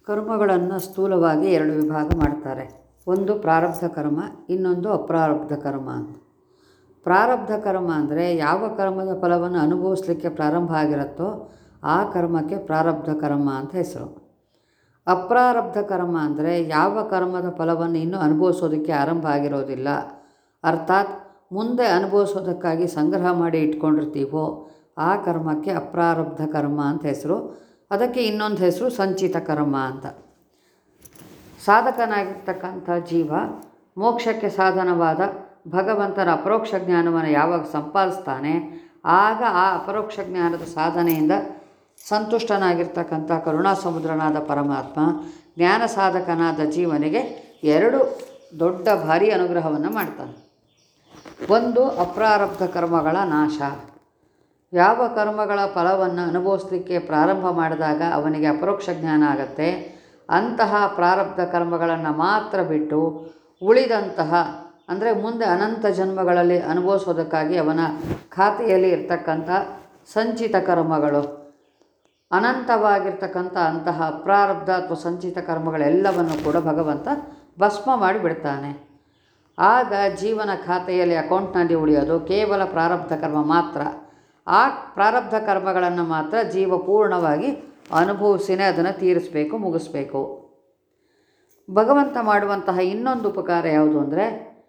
ಕರ್ಮಗಳನ್ನು ಸ್ಥೂಲವಾಗಿ ಎರಡು ವಿಭಾಗ ಮಾಡ್ತಾರೆ ಒಂದು ಪ್ರಾರಬ್ಧ ಕರ್ಮ ಇನ್ನೊಂದು ಅಪ್ರಾರಬ್ಧ ಕರ್ಮ ಅಂತ ಪ್ರಾರಬ್ಧ ಕರ್ಮ ಅಂದರೆ ಯಾವ ಕರ್ಮದ ಫಲವನ್ನು ಅನುಭವಿಸ್ಲಿಕ್ಕೆ ಪ್ರಾರಂಭ ಆಗಿರುತ್ತೋ ಆ ಕರ್ಮಕ್ಕೆ ಪ್ರಾರಬ್ಧ ಕರ್ಮ ಅಂತ ಹೆಸರು ಅಪ್ರಾರಬ್ಧ ಕರ್ಮ ಅಂದರೆ ಯಾವ ಕರ್ಮದ ಫಲವನ್ನು ಇನ್ನೂ ಅನುಭವಿಸೋದಕ್ಕೆ ಆರಂಭ ಆಗಿರೋದಿಲ್ಲ ಅರ್ಥಾತ್ ಮುಂದೆ ಅನುಭವಿಸೋದಕ್ಕಾಗಿ ಸಂಗ್ರಹ ಮಾಡಿ ಇಟ್ಕೊಂಡಿರ್ತೀವೋ ಆ ಕರ್ಮಕ್ಕೆ ಅಪ್ರಾರಬ್ಧ ಕರ್ಮ ಅಂತ ಹೆಸರು ಅದಕ್ಕೆ ಇನ್ನೊಂದು ಹೆಸರು ಸಂಚಿತ ಕರ್ಮ ಅಂತ ಸಾಧಕನಾಗಿರ್ತಕ್ಕಂಥ ಜೀವ ಮೋಕ್ಷಕ್ಕೆ ಸಾಧನವಾದ ಭಗವಂತನ ಅಪರೋಕ್ಷ ಜ್ಞಾನವನ್ನು ಯಾವಾಗ ಸಂಪಾದಿಸ್ತಾನೆ ಆಗ ಆ ಅಪರೋಕ್ಷ ಜ್ಞಾನದ ಸಾಧನೆಯಿಂದ ಸಂತುಷ್ಟನಾಗಿರ್ತಕ್ಕಂಥ ಕರುಣಾ ಸಮುದ್ರನಾದ ಪರಮಾತ್ಮ ಜ್ಞಾನ ಸಾಧಕನಾದ ಜೀವನಿಗೆ ಎರಡು ದೊಡ್ಡ ಭಾರಿ ಅನುಗ್ರಹವನ್ನು ಮಾಡ್ತಾನೆ ಒಂದು ಅಪ್ರಾರಬ್ಧ ಕರ್ಮಗಳ ನಾಶ ಯಾವ ಕರ್ಮಗಳ ಫಲವನ್ನು ಅನುಭವಿಸ್ಲಿಕ್ಕೆ ಪ್ರಾರಂಭ ಮಾಡಿದಾಗ ಅವನಿಗೆ ಅಪರೋಕ್ಷ ಜ್ಞಾನ ಆಗತ್ತೆ ಅಂತಹ ಪ್ರಾರಬ್ಧ ಕರ್ಮಗಳನ್ನು ಮಾತ್ರ ಬಿಟ್ಟು ಉಳಿದಂತಹ ಅಂದರೆ ಮುಂದೆ ಅನಂತ ಜನ್ಮಗಳಲ್ಲಿ ಅನುಭವಿಸೋದಕ್ಕಾಗಿ ಅವನ ಖಾತೆಯಲ್ಲಿ ಇರ್ತಕ್ಕಂಥ ಸಂಚಿತ ಕರ್ಮಗಳು ಅನಂತವಾಗಿರ್ತಕ್ಕಂಥ ಅಂತಹ ಅಪ್ರಾರಬ್ಧ ಅಥವಾ ಸಂಚಿತ ಕರ್ಮಗಳೆಲ್ಲವನ್ನು ಕೂಡ ಭಗವಂತ ಭಸ್ಮ ಮಾಡಿಬಿಡ್ತಾನೆ ಆಗ ಜೀವನ ಖಾತೆಯಲ್ಲಿ ಅಕೌಂಟ್ನಲ್ಲಿ ಉಳಿಯೋದು ಕೇವಲ ಪ್ರಾರಬ್ಧ ಕರ್ಮ ಮಾತ್ರ ಆ ಪ್ರಾರಬ್ಧ ಕರ್ಮಗಳನ್ನು ಮಾತ್ರ ಜೀವ ಪೂರ್ಣವಾಗಿ ಅನುಭವಿಸಿನೇ ಅದನ್ನು ತೀರಿಸಬೇಕು ಮುಗಿಸ್ಬೇಕು ಭಗವಂತ ಮಾಡುವಂತಹ ಇನ್ನೊಂದು ಉಪಕಾರ ಯಾವುದು ಅಂದರೆ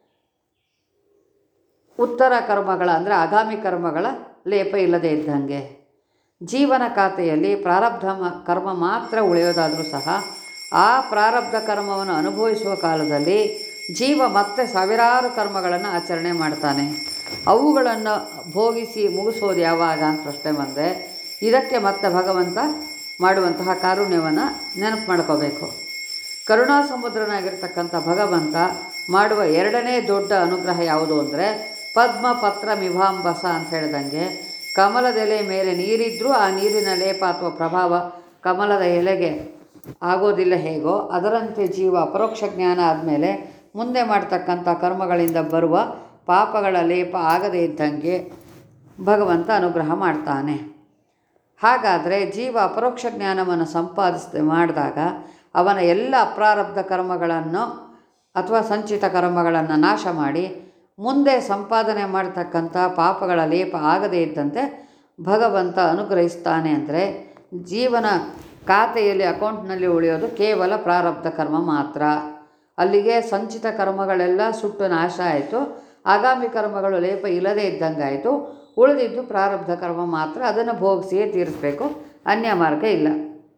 ಉತ್ತರ ಕರ್ಮಗಳ ಅಂದರೆ ಆಗಾಮಿ ಕರ್ಮಗಳ ಲೇಪ ಇಲ್ಲದೇ ಇದ್ದಂಗೆ ಜೀವನ ಖಾತೆಯಲ್ಲಿ ಪ್ರಾರಬ್ಧ ಮ ಕರ್ಮ ಮಾತ್ರ ಉಳಿಯೋದಾದರೂ ಸಹ ಆ ಪ್ರಾರಬ್ಧ ಕರ್ಮವನ್ನು ಅನುಭವಿಸುವ ಕಾಲದಲ್ಲಿ ಜೀವ ಮತ್ತೆ ಸಾವಿರಾರು ಕರ್ಮಗಳನ್ನು ಆಚರಣೆ ಮಾಡ್ತಾನೆ ಅವುಗಳನ್ನು ಭೋಗಿಸಿ ಮುಗಿಸೋದು ಯಾವಾಗ ಅಂತ ಪ್ರಶ್ನೆ ಬಂದರೆ ಇದಕ್ಕೆ ಮತ್ತೆ ಭಗವಂತ ಮಾಡುವಂತಹ ಕಾರುಣ್ಯವನ್ನು ನೆನಪು ಮಾಡ್ಕೋಬೇಕು ಕರುಣಾ ಸಮುದ್ರನಾಗಿರ್ತಕ್ಕಂಥ ಭಗವಂತ ಮಾಡುವ ಎರಡನೇ ದೊಡ್ಡ ಅನುಗ್ರಹ ಯಾವುದು ಅಂದರೆ ಪದ್ಮ ಪತ್ರ ಮಿಭಾಂಬಸ ಅಂತ ಹೇಳ್ದಂಗೆ ಕಮಲದ ಎಲೆ ಮೇಲೆ ನೀರಿದ್ದರೂ ಆ ನೀರಿನ ಲೇಪ ಅಥವಾ ಪ್ರಭಾವ ಕಮಲದ ಎಲೆಗೆ ಆಗೋದಿಲ್ಲ ಹೇಗೋ ಅದರಂತೆ ಜೀವ ಅಪರೋಕ್ಷ ಜ್ಞಾನ ಆದಮೇಲೆ ಮುಂದೆ ಮಾಡ್ತಕ್ಕಂಥ ಕರ್ಮಗಳಿಂದ ಬರುವ ಪಾಪಗಳ ಲೇಪ ಆಗದೇ ಇದ್ದಂಗೆ ಭಗವಂತ ಅನುಗ್ರಹ ಮಾಡ್ತಾನೆ ಹಾಗಾದರೆ ಜೀವ ಅಪರೋಕ್ಷ ಜ್ಞಾನವನ್ನು ಸಂಪಾದಿಸ ಮಾಡಿದಾಗ ಅವನ ಎಲ್ಲ ಅಪ್ರಾರಬ್ಧ ಕರ್ಮಗಳನ್ನು ಅಥವಾ ಸಂಚಿತ ಕರ್ಮಗಳನ್ನು ನಾಶ ಮಾಡಿ ಮುಂದೆ ಸಂಪಾದನೆ ಮಾಡ್ತಕ್ಕಂಥ ಪಾಪಗಳ ಲೇಪ ಆಗದೇ ಇದ್ದಂತೆ ಭಗವಂತ ಅನುಗ್ರಹಿಸ್ತಾನೆ ಅಂದರೆ ಜೀವನ ಖಾತೆಯಲ್ಲಿ ಅಕೌಂಟ್ನಲ್ಲಿ ಉಳಿಯೋದು ಕೇವಲ ಪ್ರಾರಬ್ಧ ಕರ್ಮ ಮಾತ್ರ ಅಲ್ಲಿಗೆ ಸಂಚಿತ ಕರ್ಮಗಳೆಲ್ಲ ಸುಟ್ಟು ನಾಶ ಆಯಿತು ಆಗಾಮಿ ಕರ್ಮಗಳು ಲೇಪ ಇಲ್ಲದೇ ಇದ್ದಂಗಾಯಿತು ಉಳಿದಿದ್ದು ಪ್ರಾರಬ್ಧ ಕರ್ಮ ಮಾತ್ರ ಅದನ್ನು ಭೋಗಿಸಿಯೇ ತೀರಿಸಬೇಕು ಅನ್ಯ ಮಾರ್ಗ ಇಲ್ಲ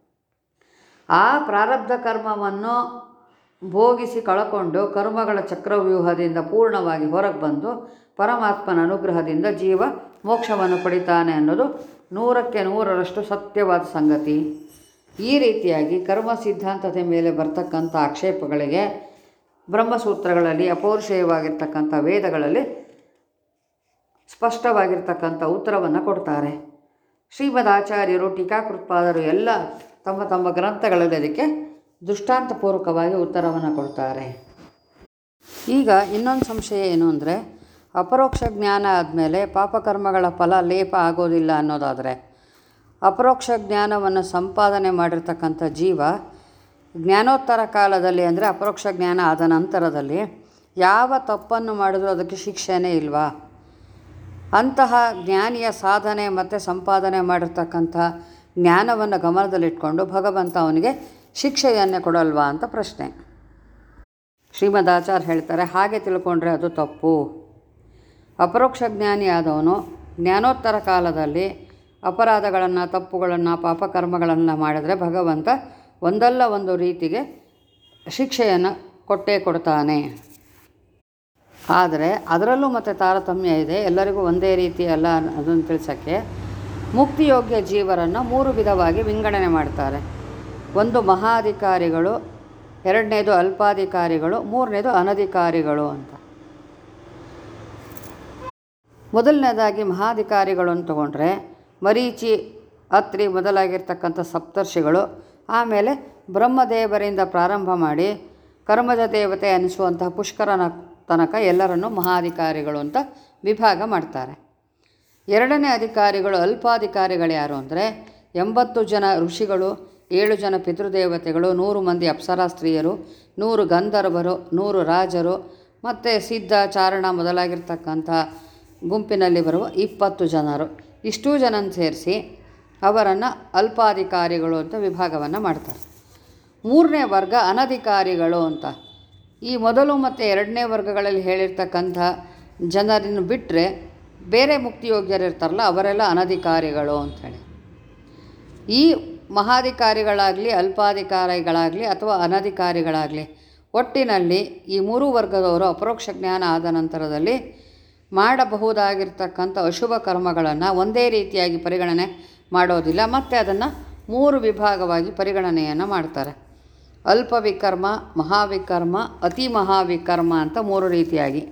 ಆ ಪ್ರಾರಬ್ಧ ಕರ್ಮವನ್ನು ಭೋಗಿಸಿ ಕಳಕೊಂಡು ಕರ್ಮಗಳ ಚಕ್ರವ್ಯೂಹದಿಂದ ಪೂರ್ಣವಾಗಿ ಹೊರಗೆ ಬಂದು ಪರಮಾತ್ಮನ ಅನುಗ್ರಹದಿಂದ ಜೀವ ಮೋಕ್ಷವನ್ನು ಪಡಿತಾನೆ ಅನ್ನೋದು ನೂರಕ್ಕೆ ನೂರರಷ್ಟು ಸತ್ಯವಾದ ಸಂಗತಿ ಈ ರೀತಿಯಾಗಿ ಕರ್ಮ ಸಿದ್ಧಾಂತದ ಮೇಲೆ ಬರ್ತಕ್ಕಂಥ ಆಕ್ಷೇಪಗಳಿಗೆ ಬ್ರಹ್ಮಸೂತ್ರಗಳಲ್ಲಿ ಅಪೌರುಷೇಯವಾಗಿರ್ತಕ್ಕಂಥ ವೇದಗಳಲ್ಲಿ ಸ್ಪಷ್ಟವಾಗಿರ್ತಕ್ಕಂಥ ಉತ್ತರವನ್ನು ಕೊಡ್ತಾರೆ ಶ್ರೀಮದ್ ಆಚಾರ್ಯರು ಟೀಕಾಕೃತ್ಪಾದರು ಎಲ್ಲ ತಮ್ಮ ತಮ್ಮ ಗ್ರಂಥಗಳಲ್ಲಿ ಅದಕ್ಕೆ ದೃಷ್ಟಾಂತಪೂರ್ವಕವಾಗಿ ಉತ್ತರವನ್ನು ಕೊಡ್ತಾರೆ ಈಗ ಇನ್ನೊಂದು ಸಂಶಯ ಏನು ಅಂದರೆ ಅಪರೋಕ್ಷ ಜ್ಞಾನ ಆದಮೇಲೆ ಪಾಪಕರ್ಮಗಳ ಫಲ ಲೇಪ ಆಗೋದಿಲ್ಲ ಅನ್ನೋದಾದರೆ ಅಪರೋಕ್ಷ ಜ್ಞಾನವನ್ನು ಸಂಪಾದನೆ ಮಾಡಿರ್ತಕ್ಕಂಥ ಜೀವ ಜ್ಞಾನೋತ್ತರ ಕಾಲದಲ್ಲಿ ಅಂದರೆ ಅಪರೋಕ್ಷ ಜ್ಞಾನ ಆದ ನಂತರದಲ್ಲಿ ಯಾವ ತಪ್ಪನ್ನು ಮಾಡಿದ್ರೂ ಅದಕ್ಕೆ ಶಿಕ್ಷೆನೇ ಇಲ್ವಾ ಅಂತಹ ಜ್ಞಾನಿಯ ಸಾಧನೆ ಮತ್ತು ಸಂಪಾದನೆ ಮಾಡಿರ್ತಕ್ಕಂಥ ಜ್ಞಾನವನ್ನು ಗಮನದಲ್ಲಿಟ್ಕೊಂಡು ಭಗವಂತ ಅವನಿಗೆ ಶಿಕ್ಷೆಯನ್ನೇ ಕೊಡಲ್ವಾ ಅಂತ ಪ್ರಶ್ನೆ ಶ್ರೀಮದ್ ಆಚಾರ್ಯ ಹೇಳ್ತಾರೆ ಹಾಗೆ ತಿಳ್ಕೊಂಡ್ರೆ ಅದು ತಪ್ಪು ಅಪರೋಕ್ಷ ಜ್ಞಾನಿ ಆದವನು ಜ್ಞಾನೋತ್ತರ ಕಾಲದಲ್ಲಿ ಅಪರಾಧಗಳನ್ನು ತಪ್ಪುಗಳನ್ನು ಪಾಪಕರ್ಮಗಳನ್ನು ಮಾಡಿದರೆ ಭಗವಂತ ಒಂದಲ್ಲ ಒಂದು ರೀತಿಗೆ ಶಿಕ್ಷೆಯನ್ನು ಕೊಟ್ಟೇ ಕೊಡ್ತಾನೆ ಆದರೆ ಅದರಲ್ಲೂ ಮತ್ತು ತಾರತಮ್ಯ ಇದೆ ಎಲ್ಲರಿಗೂ ಒಂದೇ ರೀತಿ ಅಲ್ಲ ಅದನ್ನು ತಿಳಿಸೋಕ್ಕೆ ಮುಕ್ತಿಯೋಗ್ಯ ಜೀವರನ್ನು ಮೂರು ವಿಧವಾಗಿ ವಿಂಗಡಣೆ ಮಾಡ್ತಾರೆ ಒಂದು ಮಹಾಧಿಕಾರಿಗಳು ಎರಡನೇದು ಅಲ್ಪಾಧಿಕಾರಿಗಳು ಮೂರನೇದು ಅನಧಿಕಾರಿಗಳು ಅಂತ ಮೊದಲನೇದಾಗಿ ಮಹಾಧಿಕಾರಿಗಳು ಅಂತ ತಗೊಂಡ್ರೆ ಮರೀಚಿ ಅತ್ರಿ ಮೊದಲಾಗಿರ್ತಕ್ಕಂಥ ಸಪ್ತರ್ಷಿಗಳು ಆಮೇಲೆ ಬ್ರಹ್ಮದೇವರಿಂದ ಪ್ರಾರಂಭ ಮಾಡಿ ಕರ್ಮಜ ದೇವತೆ ಅನಿಸುವಂತಹ ಪುಷ್ಕರನ ತನಕ ಎಲ್ಲರನ್ನೂ ಮಹಾಧಿಕಾರಿಗಳು ಅಂತ ವಿಭಾಗ ಮಾಡ್ತಾರೆ ಎರಡನೇ ಅಧಿಕಾರಿಗಳು ಅಲ್ಪಾಧಿಕಾರಿಗಳು ಯಾರು ಅಂದರೆ ಎಂಬತ್ತು ಜನ ಋಷಿಗಳು ಏಳು ಜನ ಪಿತೃದೇವತೆಗಳು ನೂರು ಮಂದಿ ಅಪ್ಸರಾ ಸ್ತ್ರೀಯರು ನೂರು ಗಂಧರ್ವರು ನೂರು ರಾಜರು ಮತ್ತು ಸಿದ್ಧ ಚಾರಣ ಮೊದಲಾಗಿರ್ತಕ್ಕಂಥ ಗುಂಪಿನಲ್ಲಿ ಬರುವ ಇಪ್ಪತ್ತು ಜನರು ಇಷ್ಟೂ ಜನ ಸೇರಿಸಿ ಅವರನ್ನು ಅಲ್ಪಾಧಿಕಾರಿಗಳು ಅಂತ ವಿಭಾಗವನ್ನು ಮಾಡ್ತಾರೆ ಮೂರನೇ ವರ್ಗ ಅನಧಿಕಾರಿಗಳು ಅಂತ ಈ ಮೊದಲು ಮತ್ತು ಎರಡನೇ ವರ್ಗಗಳಲ್ಲಿ ಹೇಳಿರ್ತಕ್ಕಂಥ ಜನರನ್ನು ಬಿಟ್ಟರೆ ಬೇರೆ ಮುಕ್ತಿಯೋಗ್ಯರು ಇರ್ತಾರಲ್ಲ ಅವರೆಲ್ಲ ಅನಧಿಕಾರಿಗಳು ಅಂಥೇಳಿ ಈ ಮಹಾಧಿಕಾರಿಗಳಾಗಲಿ ಅಲ್ಪಾಧಿಕಾರಿಗಳಾಗಲಿ ಅಥವಾ ಅನಧಿಕಾರಿಗಳಾಗಲಿ ಒಟ್ಟಿನಲ್ಲಿ ಈ ಮೂರು ವರ್ಗದವರು ಅಪರೋಕ್ಷ ಜ್ಞಾನ ಆದ ನಂತರದಲ್ಲಿ ಮಾಡಬಹುದಾಗಿರ್ತಕ್ಕಂಥ ಅಶುಭ ಕರ್ಮಗಳನ್ನು ಒಂದೇ ರೀತಿಯಾಗಿ ಪರಿಗಣನೆ ಮಾಡೋದಿಲ್ಲ ಮತ್ತು ಅದನ್ನು ಮೂರು ವಿಭಾಗವಾಗಿ ಪರಿಗಣನೆಯನ್ನು ಮಾಡ್ತಾರೆ ಅಲ್ಪ ವಿಕರ್ಮ ಮಹಾವಿಕರ್ಮ ಅತಿ ಮಹಾವಿಕರ್ಮ ಅಂತ ಮೂರು ರೀತಿಯಾಗಿ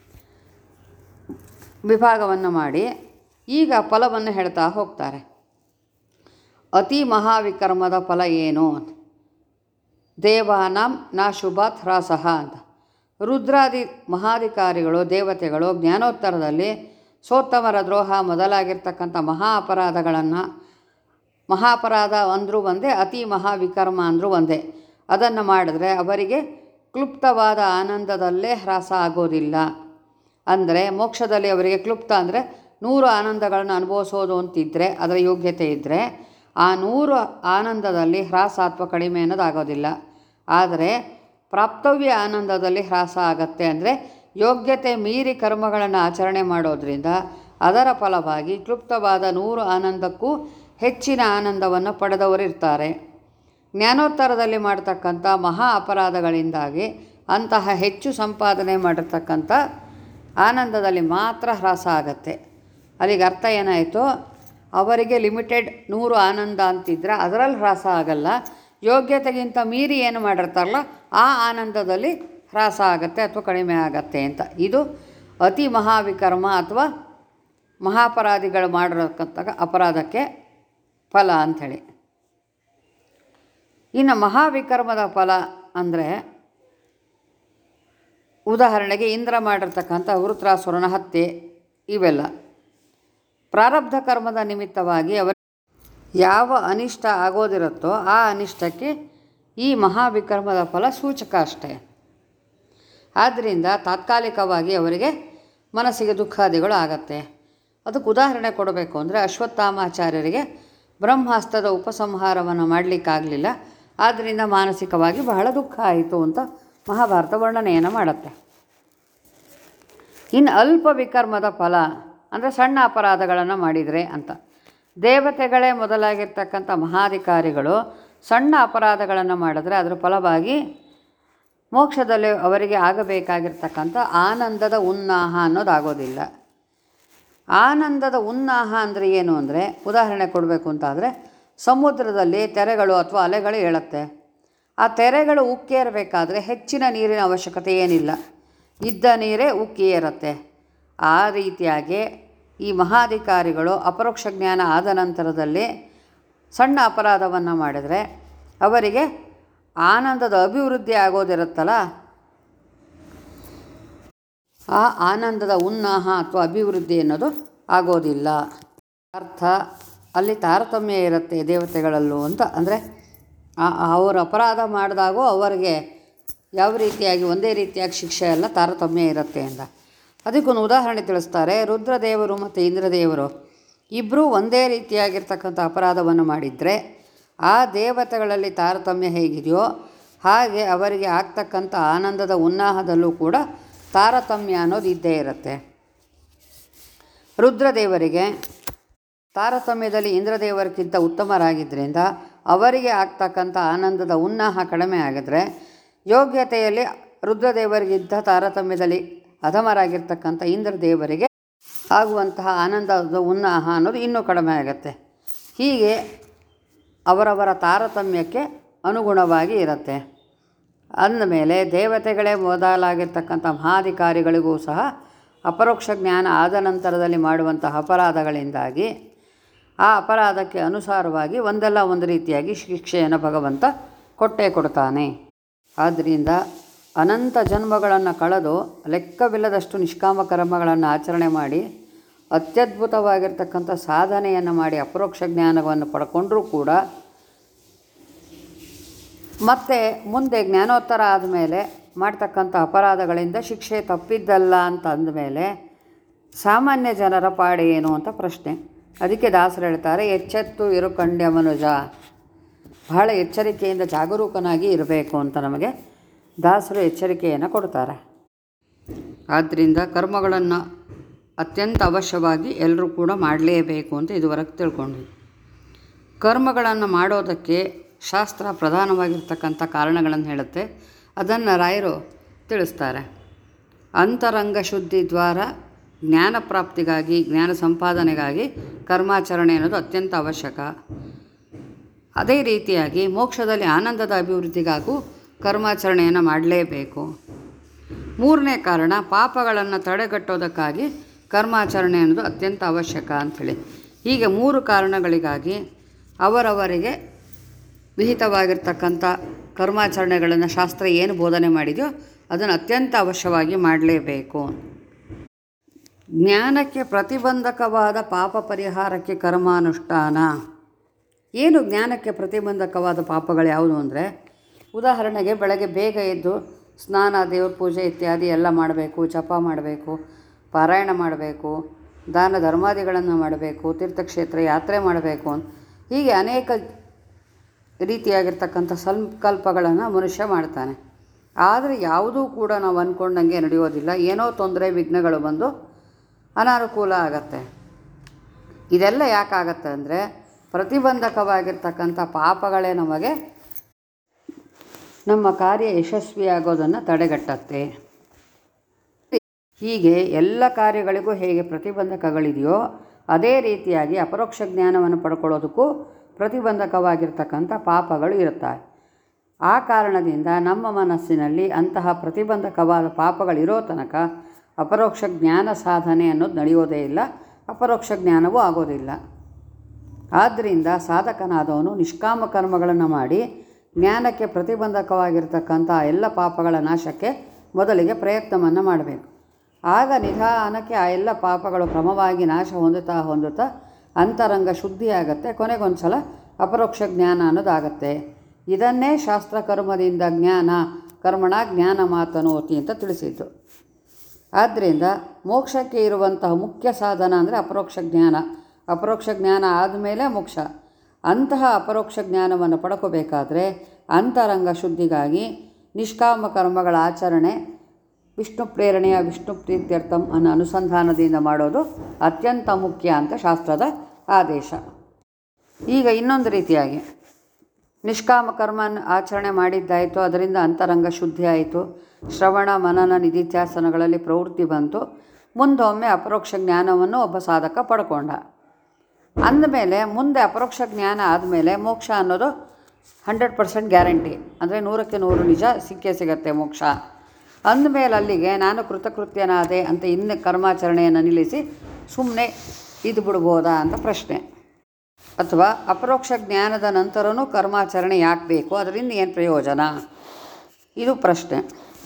ವಿಭಾಗವನ್ನು ಮಾಡಿ ಈಗ ಫಲವನ್ನು ಹೇಳ್ತಾ ಹೋಗ್ತಾರೆ ಅತಿ ಮಹಾವಿಕರ್ಮದ ಫಲ ಏನು ಅಂತ ದೇವಾನಾಂ ನಾ ಶುಭಾತ್ ಹ್ರಾಸಃ ಅಂತ ರುದ್ರಾದಿ ಮಹಾಧಿಕಾರಿಗಳು ದೇವತೆಗಳು ಜ್ಞಾನೋತ್ತರದಲ್ಲಿ ಸೋತ್ತಮರ ದ್ರೋಹ ಮೊದಲಾಗಿರ್ತಕ್ಕಂಥ ಮಹಾ ಅಪರಾಧಗಳನ್ನು ಮಹಾಪರಾಧ ಅಂದರೂ ಒಂದೇ ಅತಿ ಮಹಾವಿಕರ್ಮ ಅಂದರೂ ಒಂದೇ ಅದನ್ನು ಮಾಡಿದ್ರೆ ಅವರಿಗೆ ಕ್ಲುಪ್ತವಾದ ಆನಂದದಲ್ಲೇ ಹ್ರಾಸ ಆಗೋದಿಲ್ಲ ಅಂದರೆ ಮೋಕ್ಷದಲ್ಲಿ ಅವರಿಗೆ ಕ್ಲುಪ್ತ ಅಂದರೆ ನೂರು ಆನಂದಗಳನ್ನು ಅನುಭವಿಸೋದು ಅಂತಿದ್ದರೆ ಅದರ ಯೋಗ್ಯತೆ ಇದ್ದರೆ ಆ ನೂರು ಆನಂದದಲ್ಲಿ ಹ್ರಾಸ ಅಥವಾ ಕಡಿಮೆ ಅನ್ನೋದಾಗೋದಿಲ್ಲ ಆದರೆ ಪ್ರಾಪ್ತವ್ಯ ಆನಂದದಲ್ಲಿ ಹ್ರಾಸ ಆಗತ್ತೆ ಅಂದರೆ ಯೋಗ್ಯತೆ ಮೀರಿ ಕರ್ಮಗಳನ್ನು ಆಚರಣೆ ಮಾಡೋದ್ರಿಂದ ಅದರ ಫಲವಾಗಿ ಕ್ಲುಪ್ತವಾದ ನೂರು ಆನಂದಕ್ಕೂ ಹೆಚ್ಚಿನ ಆನಂದವನ್ನು ಪಡೆದವರಿರ್ತಾರೆ ಜ್ಞಾನೋತ್ತರದಲ್ಲಿ ಮಾಡ್ತಕ್ಕಂಥ ಮಹಾ ಅಪರಾಧಗಳಿಂದಾಗಿ ಅಂತಹ ಹೆಚ್ಚು ಸಂಪಾದನೆ ಮಾಡಿರ್ತಕ್ಕಂಥ ಆನಂದದಲ್ಲಿ ಮಾತ್ರ ಹ್ರಾಸ ಆಗತ್ತೆ ಅಲ್ಲಿಗೆ ಅರ್ಥ ಏನಾಯಿತು ಅವರಿಗೆ ಲಿಮಿಟೆಡ್ ನೂರು ಆನಂದ ಅಂತಿದ್ರೆ ಅದರಲ್ಲಿ ಹ್ರಾಸ ಆಗಲ್ಲ ಯೋಗ್ಯತೆಗಿಂತ ಮೀರಿ ಏನು ಮಾಡಿರ್ತಾರಲ್ಲ ಆ ಆನಂದದಲ್ಲಿ ಹ್ರಾಸ ಆಗತ್ತೆ ಅಥವಾ ಕಡಿಮೆ ಆಗತ್ತೆ ಅಂತ ಇದು ಅತಿ ಮಹಾವಿಕರ್ಮ ಅಥವಾ ಮಹಾಪರಾಧಿಗಳು ಮಾಡಿರತಕ್ಕಂಥ ಅಪರಾಧಕ್ಕೆ ಫಲ ಅಂಥೇಳಿ ಇನ್ನು ಮಹಾವಿಕರ್ಮದ ಫಲ ಅಂದರೆ ಉದಾಹರಣೆಗೆ ಇಂದ್ರ ಮಾಡಿರ್ತಕ್ಕಂಥ ವೃತ್ರಾಸುರನ ಹತ್ಯೆ ಇವೆಲ್ಲ ಪ್ರಾರಬ್ಧ ಕರ್ಮದ ನಿಮಿತ್ತವಾಗಿ ಅವರ ಯಾವ ಅನಿಷ್ಟ ಆಗೋದಿರುತ್ತೋ ಆ ಅನಿಷ್ಟಕ್ಕೆ ಈ ಮಹಾವಿಕರ್ಮದ ಫಲ ಸೂಚಕ ಅಷ್ಟೇ ಆದ್ದರಿಂದ ತಾತ್ಕಾಲಿಕವಾಗಿ ಅವರಿಗೆ ಮನಸ್ಸಿಗೆ ದುಃಖಾದಿಗಳು ಆಗತ್ತೆ ಅದಕ್ಕೆ ಉದಾಹರಣೆ ಕೊಡಬೇಕು ಅಂದರೆ ಅಶ್ವತ್ಥಾಮಾಚಾರ್ಯರಿಗೆ ಬ್ರಹ್ಮಾಸ್ತ್ರದ ಉಪಸಂಹಾರವನ್ನು ಮಾಡಲಿಕ್ಕಾಗಲಿಲ್ಲ ಆದ್ದರಿಂದ ಮಾನಸಿಕವಾಗಿ ಬಹಳ ದುಃಖ ಆಯಿತು ಅಂತ ಮಹಾಭಾರತ ವರ್ಣನೆಯನ್ನು ಮಾಡುತ್ತೆ ಇನ್ನು ಅಲ್ಪ ವಿಕರ್ಮದ ಫಲ ಅಂದರೆ ಸಣ್ಣ ಅಪರಾಧಗಳನ್ನು ಮಾಡಿದರೆ ಅಂತ ದೇವತೆಗಳೇ ಮೊದಲಾಗಿರ್ತಕ್ಕಂಥ ಮಹಾಧಿಕಾರಿಗಳು ಸಣ್ಣ ಅಪರಾಧಗಳನ್ನು ಮಾಡಿದ್ರೆ ಅದರ ಫಲವಾಗಿ ಮೋಕ್ಷದಲ್ಲಿ ಅವರಿಗೆ ಆಗಬೇಕಾಗಿರ್ತಕ್ಕಂಥ ಆನಂದದ ಉನ್ನಾಹ ಅನ್ನೋದಾಗೋದಿಲ್ಲ ಆನಂದದ ಉನ್ನಾಹ ಅಂದರೆ ಏನು ಅಂದರೆ ಉದಾಹರಣೆ ಕೊಡಬೇಕು ಅಂತಾದರೆ ಸಮುದ್ರದಲ್ಲಿ ತೆರೆಗಳು ಅಥವಾ ಅಲೆಗಳು ಏಳುತ್ತೆ ಆ ತೆರೆಗಳು ಉಕ್ಕೇರಬೇಕಾದ್ರೆ ಹೆಚ್ಚಿನ ನೀರಿನ ಅವಶ್ಯಕತೆ ಏನಿಲ್ಲ ಇದ್ದ ನೀರೇ ಉಕ್ಕಿ ಏರುತ್ತೆ ಆ ರೀತಿಯಾಗಿ ಈ ಮಹಾಧಿಕಾರಿಗಳು ಅಪರೋಕ್ಷ ಜ್ಞಾನ ಆದ ನಂತರದಲ್ಲಿ ಸಣ್ಣ ಅಪರಾಧವನ್ನು ಮಾಡಿದರೆ ಅವರಿಗೆ ಆನಂದದ ಅಭಿವೃದ್ಧಿ ಆಗೋದಿರುತ್ತಲ್ಲ ಆ ಆನಂದದ ಉನ್ನಾಹ ಅಥವಾ ಅಭಿವೃದ್ಧಿ ಅನ್ನೋದು ಆಗೋದಿಲ್ಲ ಅರ್ಥ ಅಲ್ಲಿ ತಾರತಮ್ಯ ಇರುತ್ತೆ ದೇವತೆಗಳಲ್ಲೂ ಅಂತ ಅಂದರೆ ಅವರು ಅಪರಾಧ ಮಾಡಿದಾಗೂ ಅವರಿಗೆ ಯಾವ ರೀತಿಯಾಗಿ ಒಂದೇ ರೀತಿಯಾಗಿ ಶಿಕ್ಷೆ ಎಲ್ಲ ತಾರತಮ್ಯ ಇರುತ್ತೆ ಅಂತ ಅದಕ್ಕೊಂದು ಉದಾಹರಣೆ ತಿಳಿಸ್ತಾರೆ ರುದ್ರದೇವರು ಮತ್ತು ಇಂದ್ರದೇವರು ಇಬ್ಬರೂ ಒಂದೇ ರೀತಿಯಾಗಿರ್ತಕ್ಕಂಥ ಅಪರಾಧವನ್ನು ಮಾಡಿದರೆ ಆ ದೇವತೆಗಳಲ್ಲಿ ತಾರತಮ್ಯ ಹೇಗಿದೆಯೋ ಹಾಗೆ ಅವರಿಗೆ ಆಗ್ತಕ್ಕಂಥ ಆನಂದದ ಉನ್ನಾಹದಲ್ಲೂ ಕೂಡ ತಾರತಮ್ಯ ಅನ್ನೋದು ಇದ್ದೇ ಇರುತ್ತೆ ರುದ್ರದೇವರಿಗೆ ತಾರತಮ್ಯದಲ್ಲಿ ಇಂದ್ರದೇವರಿಗಿಂತ ಉತ್ತಮರಾಗಿದ್ದರಿಂದ ಅವರಿಗೆ ಆಗ್ತಕ್ಕಂಥ ಆನಂದದ ಉನ್ನಾಹ ಕಡಿಮೆ ಆಗಿದ್ರೆ ಯೋಗ್ಯತೆಯಲ್ಲಿ ರುದ್ರದೇವರಿಗಿಂತ ತಾರತಮ್ಯದಲ್ಲಿ ಅಧಮರಾಗಿರ್ತಕ್ಕಂಥ ಇಂದ್ರದೇವರಿಗೆ ಆಗುವಂತಹ ಆನಂದದ ಉನ್ನಾಹ ಅನ್ನೋದು ಇನ್ನೂ ಕಡಿಮೆ ಆಗುತ್ತೆ ಹೀಗೆ ಅವರವರ ತಾರತಮ್ಯಕ್ಕೆ ಅನುಗುಣವಾಗಿ ಇರುತ್ತೆ ಅಂದಮೇಲೆ ದೇವತೆಗಳೇ ಮೊದಲಾಗಿರ್ತಕ್ಕಂಥ ಮಹಾಧಿಕಾರಿಗಳಿಗೂ ಸಹ ಅಪರೋಕ್ಷ ಜ್ಞಾನ ಆದ ನಂತರದಲ್ಲಿ ಮಾಡುವಂತಹ ಅಪರಾಧಗಳಿಂದಾಗಿ ಆ ಅಪರಾಧಕ್ಕೆ ಅನುಸಾರವಾಗಿ ಒಂದಲ್ಲ ಒಂದು ರೀತಿಯಾಗಿ ಶಿಕ್ಷೆಯನ್ನು ಭಗವಂತ ಕೊಟ್ಟೇ ಕೊಡ್ತಾನೆ ಆದ್ದರಿಂದ ಅನಂತ ಜನ್ಮಗಳನ್ನು ಕಳೆದು ಲೆಕ್ಕವಿಲ್ಲದಷ್ಟು ನಿಷ್ಕಾಮ ಕರ್ಮಗಳನ್ನು ಆಚರಣೆ ಮಾಡಿ ಅತ್ಯದ್ಭುತವಾಗಿರ್ತಕ್ಕಂಥ ಸಾಧನೆಯನ್ನು ಮಾಡಿ ಅಪರೋಕ್ಷ ಜ್ಞಾನವನ್ನು ಪಡ್ಕೊಂಡರೂ ಕೂಡ ಮತ್ತು ಮುಂದೆ ಜ್ಞಾನೋತ್ತರ ಆದಮೇಲೆ ಮಾಡ್ತಕ್ಕಂಥ ಅಪರಾಧಗಳಿಂದ ಶಿಕ್ಷೆ ತಪ್ಪಿದ್ದಲ್ಲ ಅಂತ ಅಂದಮೇಲೆ ಸಾಮಾನ್ಯ ಜನರ ಪಾಡು ಏನು ಅಂತ ಪ್ರಶ್ನೆ ಅದಕ್ಕೆ ದಾಸರು ಹೇಳ್ತಾರೆ ಎಚ್ಚೆತ್ತು ಇರು ಕಂಡ್ಯ ಮನುಜ ಬಹಳ ಎಚ್ಚರಿಕೆಯಿಂದ ಜಾಗರೂಕನಾಗಿ ಇರಬೇಕು ಅಂತ ನಮಗೆ ದಾಸರು ಎಚ್ಚರಿಕೆಯನ್ನು ಕೊಡ್ತಾರೆ ಆದ್ದರಿಂದ ಕರ್ಮಗಳನ್ನು ಅತ್ಯಂತ ಅವಶ್ಯವಾಗಿ ಎಲ್ಲರೂ ಕೂಡ ಮಾಡಲೇಬೇಕು ಅಂತ ಇದುವರೆಗೆ ತಿಳ್ಕೊಂಡ್ವಿ ಕರ್ಮಗಳನ್ನು ಮಾಡೋದಕ್ಕೆ ಶಾಸ್ತ್ರ ಪ್ರಧಾನವಾಗಿರ್ತಕ್ಕಂಥ ಕಾರಣಗಳನ್ನು ಹೇಳುತ್ತೆ ಅದನ್ನು ರಾಯರು ತಿಳಿಸ್ತಾರೆ ಅಂತರಂಗ ಶುದ್ಧಿ ದ್ವಾರ ಜ್ಞಾನ ಪ್ರಾಪ್ತಿಗಾಗಿ ಜ್ಞಾನ ಸಂಪಾದನೆಗಾಗಿ ಕರ್ಮಾಚರಣೆ ಅನ್ನೋದು ಅತ್ಯಂತ ಅವಶ್ಯಕ ಅದೇ ರೀತಿಯಾಗಿ ಮೋಕ್ಷದಲ್ಲಿ ಆನಂದದ ಅಭಿವೃದ್ಧಿಗಾಗೂ ಕರ್ಮಾಚರಣೆಯನ್ನು ಮಾಡಲೇಬೇಕು ಮೂರನೇ ಕಾರಣ ಪಾಪಗಳನ್ನು ತಡೆಗಟ್ಟೋದಕ್ಕಾಗಿ ಕರ್ಮಾಚರಣೆ ಅನ್ನೋದು ಅತ್ಯಂತ ಅವಶ್ಯಕ ಅಂಥೇಳಿ ಹೀಗೆ ಮೂರು ಕಾರಣಗಳಿಗಾಗಿ ಅವರವರಿಗೆ ವಿಹಿತವಾಗಿರ್ತಕ್ಕಂಥ ಕರ್ಮಾಚರಣೆಗಳನ್ನು ಶಾಸ್ತ್ರ ಏನು ಬೋಧನೆ ಮಾಡಿದೆಯೋ ಅದನ್ನು ಅತ್ಯಂತ ಅವಶ್ಯವಾಗಿ ಮಾಡಲೇಬೇಕು ಜ್ಞಾನಕ್ಕೆ ಪ್ರತಿಬಂಧಕವಾದ ಪಾಪ ಪರಿಹಾರಕ್ಕೆ ಕರ್ಮಾನುಷ್ಠಾನ ಏನು ಜ್ಞಾನಕ್ಕೆ ಪ್ರತಿಬಂಧಕವಾದ ಪಾಪಗಳು ಯಾವುದು ಅಂದರೆ ಉದಾಹರಣೆಗೆ ಬೆಳಗ್ಗೆ ಬೇಗ ಎದ್ದು ಸ್ನಾನ ದೇವ್ರ ಪೂಜೆ ಇತ್ಯಾದಿ ಎಲ್ಲ ಮಾಡಬೇಕು ಜಪ ಮಾಡಬೇಕು ಪಾರಾಯಣ ಮಾಡಬೇಕು ದಾನ ಧರ್ಮಾದಿಗಳನ್ನು ಮಾಡಬೇಕು ತೀರ್ಥಕ್ಷೇತ್ರ ಯಾತ್ರೆ ಮಾಡಬೇಕು ಹೀಗೆ ಅನೇಕ ರೀತಿಯಾಗಿರ್ತಕ್ಕಂಥ ಸಂಕಲ್ಪಗಳನ್ನು ಮನುಷ್ಯ ಮಾಡ್ತಾನೆ ಆದರೆ ಯಾವುದೂ ಕೂಡ ನಾವು ಅಂದ್ಕೊಂಡಂಗೆ ನಡೆಯೋದಿಲ್ಲ ಏನೋ ತೊಂದರೆ ವಿಘ್ನಗಳು ಬಂದು ಅನಾನುಕೂಲ ಆಗತ್ತೆ ಇದೆಲ್ಲ ಯಾಕಾಗತ್ತೆ ಅಂದರೆ ಪ್ರತಿಬಂಧಕವಾಗಿರ್ತಕ್ಕಂಥ ಪಾಪಗಳೇ ನಮಗೆ ನಮ್ಮ ಕಾರ್ಯ ಯಶಸ್ವಿಯಾಗೋದನ್ನು ತಡೆಗಟ್ಟತ್ತೆ ಹೀಗೆ ಎಲ್ಲ ಕಾರ್ಯಗಳಿಗೂ ಹೇಗೆ ಪ್ರತಿಬಂಧಕಗಳಿದೆಯೋ ಅದೇ ರೀತಿಯಾಗಿ ಅಪರೋಕ್ಷ ಜ್ಞಾನವನ್ನು ಪಡ್ಕೊಳ್ಳೋದಕ್ಕೂ ಪ್ರತಿಬಂಧಕವಾಗಿರ್ತಕ್ಕಂಥ ಪಾಪಗಳು ಇರುತ್ತವೆ ಆ ಕಾರಣದಿಂದ ನಮ್ಮ ಮನಸ್ಸಿನಲ್ಲಿ ಅಂತಹ ಪ್ರತಿಬಂಧಕವಾದ ಪಾಪಗಳಿರೋ ತನಕ ಅಪರೋಕ್ಷ ಜ್ಞಾನ ಸಾಧನೆ ಅನ್ನೋದು ನಡೆಯೋದೇ ಇಲ್ಲ ಅಪರೋಕ್ಷ ಜ್ಞಾನವೂ ಆಗೋದಿಲ್ಲ ಆದ್ದರಿಂದ ಸಾಧಕನಾದವನು ನಿಷ್ಕಾಮ ಕರ್ಮಗಳನ್ನು ಮಾಡಿ ಜ್ಞಾನಕ್ಕೆ ಪ್ರತಿಬಂಧಕವಾಗಿರ್ತಕ್ಕಂಥ ಎಲ್ಲ ಪಾಪಗಳ ನಾಶಕ್ಕೆ ಮೊದಲಿಗೆ ಪ್ರಯತ್ನವನ್ನು ಮಾಡಬೇಕು ಆಗ ನಿಧಾನಕ್ಕೆ ಆ ಎಲ್ಲ ಪಾಪಗಳು ಕ್ರಮವಾಗಿ ನಾಶ ಹೊಂದುತ್ತಾ ಹೊಂದುತ್ತಾ ಅಂತರಂಗ ಶುದ್ಧಿಯಾಗತ್ತೆ ಕೊನೆಗೊಂದು ಸಲ ಅಪರೋಕ್ಷ ಜ್ಞಾನ ಅನ್ನೋದಾಗತ್ತೆ ಇದನ್ನೇ ಶಾಸ್ತ್ರ ಕರ್ಮದಿಂದ ಜ್ಞಾನ ಕರ್ಮಣ ಜ್ಞಾನ ಮಾತನೋತಿ ಅಂತ ತಿಳಿಸಿದ್ದು ಆದ್ದರಿಂದ ಮೋಕ್ಷಕ್ಕೆ ಇರುವಂತಹ ಮುಖ್ಯ ಸಾಧನ ಅಂದರೆ ಅಪರೋಕ್ಷ ಜ್ಞಾನ ಅಪರೋಕ್ಷ ಜ್ಞಾನ ಆದಮೇಲೆ ಮೋಕ್ಷ ಅಂತಹ ಅಪರೋಕ್ಷ ಜ್ಞಾನವನ್ನು ಪಡ್ಕೋಬೇಕಾದ್ರೆ ಅಂತರಂಗ ಶುದ್ಧಿಗಾಗಿ ನಿಷ್ಕಾಮ ಕರ್ಮಗಳ ಆಚರಣೆ ವಿಷ್ಣು ಪ್ರೇರಣೆಯ ವಿಷ್ಣು ಪ್ರೀತ್ಯರ್ಥಂ ಅನ್ನೋ ಅನುಸಂಧಾನದಿಂದ ಮಾಡೋದು ಅತ್ಯಂತ ಮುಖ್ಯ ಅಂತ ಶಾಸ್ತ್ರದ ಆದೇಶ ಈಗ ಇನ್ನೊಂದು ರೀತಿಯಾಗಿ ನಿಷ್ಕಾಮ ಕರ್ಮ ಆಚರಣೆ ಮಾಡಿದ್ದಾಯಿತು ಅದರಿಂದ ಅಂತರಂಗ ಶುದ್ಧಿ ಆಯಿತು ಶ್ರವಣ ಮನನ ನಿಧಿಧ್ಯಾಸನಗಳಲ್ಲಿ ಪ್ರವೃತ್ತಿ ಬಂತು ಮುಂದೊಮ್ಮೆ ಅಪರೋಕ್ಷ ಜ್ಞಾನವನ್ನು ಒಬ್ಬ ಸಾಧಕ ಪಡ್ಕೊಂಡ ಅಂದಮೇಲೆ ಮುಂದೆ ಅಪರೋಕ್ಷ ಜ್ಞಾನ ಆದಮೇಲೆ ಮೋಕ್ಷ ಅನ್ನೋದು ಹಂಡ್ರೆಡ್ ಪರ್ಸೆಂಟ್ ಗ್ಯಾರಂಟಿ ಅಂದರೆ ನೂರಕ್ಕೆ ನೂರು ನಿಜ ಸಿಕ್ಕೇ ಸಿಗತ್ತೆ ಮೋಕ್ಷ ಅಂದಮೇಲೆ ಅಲ್ಲಿಗೆ ನಾನು ಕೃತಕೃತ್ಯನಾದೆ ಅಂತ ಇನ್ನು ಕರ್ಮಾಚರಣೆಯನ್ನು ನಿಲ್ಲಿಸಿ ಸುಮ್ಮನೆ ಇದು ಬಿಡ್ಬೋದಾ ಅಂತ ಪ್ರಶ್ನೆ ಅಥವಾ ಅಪರೋಕ್ಷ ಜ್ಞಾನದ ನಂತರನೂ ಕರ್ಮಾಚರಣೆ ಯಾಕೆ ಬೇಕು ಅದರಿಂದ ಏನು ಪ್ರಯೋಜನ ಇದು ಪ್ರಶ್ನೆ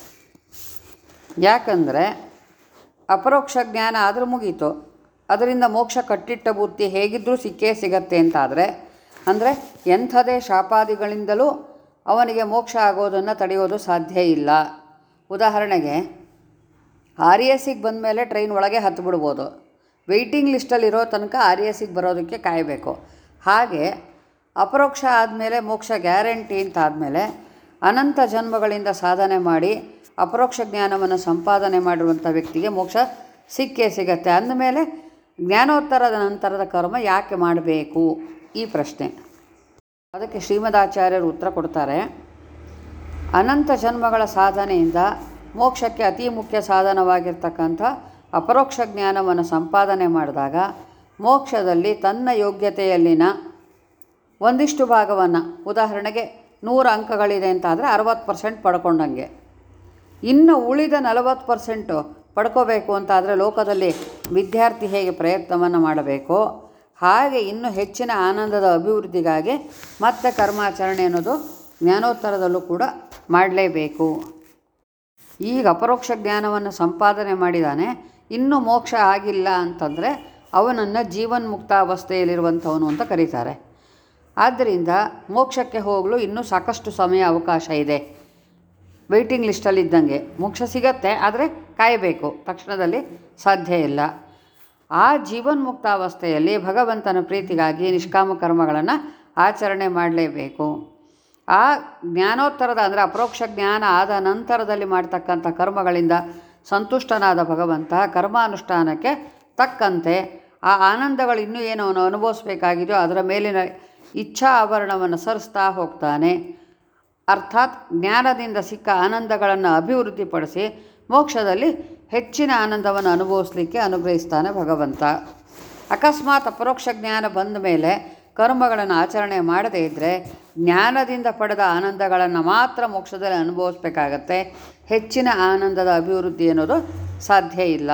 ಯಾಕಂದರೆ ಅಪರೋಕ್ಷ ಜ್ಞಾನ ಆದರೂ ಮುಗೀತು ಅದರಿಂದ ಮೋಕ್ಷ ಕಟ್ಟಿಟ್ಟ ಬುದ್ಧಿ ಹೇಗಿದ್ದರೂ ಸಿಕ್ಕೇ ಸಿಗತ್ತೆ ಅಂತಾದರೆ ಅಂದರೆ ಎಂಥದೇ ಶಾಪಾದಿಗಳಿಂದಲೂ ಅವನಿಗೆ ಮೋಕ್ಷ ಆಗೋದನ್ನು ತಡೆಯೋದು ಸಾಧ್ಯ ಇಲ್ಲ ಉದಾಹರಣೆಗೆ ಆರ್ ಎ ಸಿಗೆ ಬಂದಮೇಲೆ ಟ್ರೈನ್ ಒಳಗೆ ಹತ್ತು ಬಿಡ್ಬೋದು ವೆಯ್ಟಿಂಗ್ ಲಿಸ್ಟಲ್ಲಿರೋ ತನಕ ಆರ್ ಎ ಸಿಗೆ ಬರೋದಕ್ಕೆ ಕಾಯಬೇಕು ಹಾಗೆ ಅಪರೋಕ್ಷ ಆದಮೇಲೆ ಮೋಕ್ಷ ಗ್ಯಾರಂಟಿ ಅಂತ ಆದಮೇಲೆ ಅನಂತ ಜನ್ಮಗಳಿಂದ ಸಾಧನೆ ಮಾಡಿ ಅಪರೋಕ್ಷ ಜ್ಞಾನವನ್ನು ಸಂಪಾದನೆ ಮಾಡಿರುವಂಥ ವ್ಯಕ್ತಿಗೆ ಮೋಕ್ಷ ಸಿಕ್ಕೇ ಸಿಗತ್ತೆ ಅಂದಮೇಲೆ ಜ್ಞಾನೋತ್ತರದ ನಂತರದ ಕರ್ಮ ಯಾಕೆ ಮಾಡಬೇಕು ಈ ಪ್ರಶ್ನೆ ಅದಕ್ಕೆ ಶ್ರೀಮದಾಚಾರ್ಯರು ಉತ್ತರ ಕೊಡ್ತಾರೆ ಅನಂತ ಜನ್ಮಗಳ ಸಾಧನೆಯಿಂದ ಮೋಕ್ಷಕ್ಕೆ ಅತಿ ಮುಖ್ಯ ಸಾಧನವಾಗಿರ್ತಕ್ಕಂಥ ಅಪರೋಕ್ಷ ಜ್ಞಾನವನ್ನು ಸಂಪಾದನೆ ಮಾಡಿದಾಗ ಮೋಕ್ಷದಲ್ಲಿ ತನ್ನ ಯೋಗ್ಯತೆಯಲ್ಲಿನ ಒಂದಿಷ್ಟು ಭಾಗವನ್ನು ಉದಾಹರಣೆಗೆ ನೂರು ಅಂಕಗಳಿದೆ ಅಂತಾದರೆ ಅರವತ್ತು ಪರ್ಸೆಂಟ್ ಪಡ್ಕೊಂಡಂಗೆ ಇನ್ನು ಉಳಿದ ನಲವತ್ತು ಪರ್ಸೆಂಟು ಪಡ್ಕೋಬೇಕು ಅಂತಾದರೆ ಲೋಕದಲ್ಲಿ ವಿದ್ಯಾರ್ಥಿ ಹೇಗೆ ಪ್ರಯತ್ನವನ್ನು ಮಾಡಬೇಕೋ ಹಾಗೆ ಇನ್ನೂ ಹೆಚ್ಚಿನ ಆನಂದದ ಅಭಿವೃದ್ಧಿಗಾಗಿ ಮತ್ತೆ ಕರ್ಮಾಚರಣೆ ಅನ್ನೋದು ಜ್ಞಾನೋತ್ತರದಲ್ಲೂ ಕೂಡ ಮಾಡಲೇಬೇಕು ಈಗ ಅಪರೋಕ್ಷ ಜ್ಞಾನವನ್ನು ಸಂಪಾದನೆ ಮಾಡಿದಾನೆ ಇನ್ನೂ ಮೋಕ್ಷ ಆಗಿಲ್ಲ ಅಂತಂದರೆ ಅವನನ್ನು ಜೀವನ್ಮುಕ್ತ ಅವಸ್ಥೆಯಲ್ಲಿರುವಂಥವನು ಅಂತ ಕರೀತಾರೆ ಆದ್ದರಿಂದ ಮೋಕ್ಷಕ್ಕೆ ಹೋಗಲು ಇನ್ನೂ ಸಾಕಷ್ಟು ಸಮಯ ಅವಕಾಶ ಇದೆ ವೆಯ್ಟಿಂಗ್ ಲಿಸ್ಟಲ್ಲಿ ಇದ್ದಂಗೆ ಮೋಕ್ಷ ಸಿಗತ್ತೆ ಆದರೆ ಕಾಯಬೇಕು ತಕ್ಷಣದಲ್ಲಿ ಸಾಧ್ಯ ಇಲ್ಲ ಆ ಜೀವನ್ಮುಕ್ತಾವಸ್ಥೆಯಲ್ಲಿ ಭಗವಂತನ ಪ್ರೀತಿಗಾಗಿ ನಿಷ್ಕಾಮ ಕರ್ಮಗಳನ್ನು ಆಚರಣೆ ಮಾಡಲೇಬೇಕು ಆ ಜ್ಞಾನೋತ್ತರದ ಅಂದರೆ ಅಪರೋಕ್ಷ ಜ್ಞಾನ ಆದ ನಂತರದಲ್ಲಿ ಮಾಡ್ತಕ್ಕಂಥ ಕರ್ಮಗಳಿಂದ ಸಂತುಷ್ಟನಾದ ಭಗವಂತ ಕರ್ಮಾನುಷ್ಠಾನಕ್ಕೆ ತಕ್ಕಂತೆ ಆ ಆನಂದಗಳು ಇನ್ನೂ ಏನು ಅವನು ಅನುಭವಿಸ್ಬೇಕಾಗಿದೆಯೋ ಅದರ ಮೇಲಿನ ಇಚ್ಛಾ ಆಭರಣವನ್ನು ಸರಿಸ್ತಾ ಹೋಗ್ತಾನೆ ಅರ್ಥಾತ್ ಜ್ಞಾನದಿಂದ ಸಿಕ್ಕ ಆನಂದಗಳನ್ನು ಅಭಿವೃದ್ಧಿಪಡಿಸಿ ಮೋಕ್ಷದಲ್ಲಿ ಹೆಚ್ಚಿನ ಆನಂದವನ್ನು ಅನುಭವಿಸಲಿಕ್ಕೆ ಅನುಗ್ರಹಿಸ್ತಾನೆ ಭಗವಂತ ಅಕಸ್ಮಾತ್ ಅಪರೋಕ್ಷ ಜ್ಞಾನ ಬಂದ ಮೇಲೆ ಕರ್ಮಗಳನ್ನು ಆಚರಣೆ ಮಾಡದೇ ಇದ್ದರೆ ಜ್ಞಾನದಿಂದ ಪಡೆದ ಆನಂದಗಳನ್ನು ಮಾತ್ರ ಮೋಕ್ಷದಲ್ಲಿ ಅನುಭವಿಸ್ಬೇಕಾಗತ್ತೆ ಹೆಚ್ಚಿನ ಆನಂದದ ಅಭಿವೃದ್ಧಿ ಅನ್ನೋದು ಸಾಧ್ಯ ಇಲ್ಲ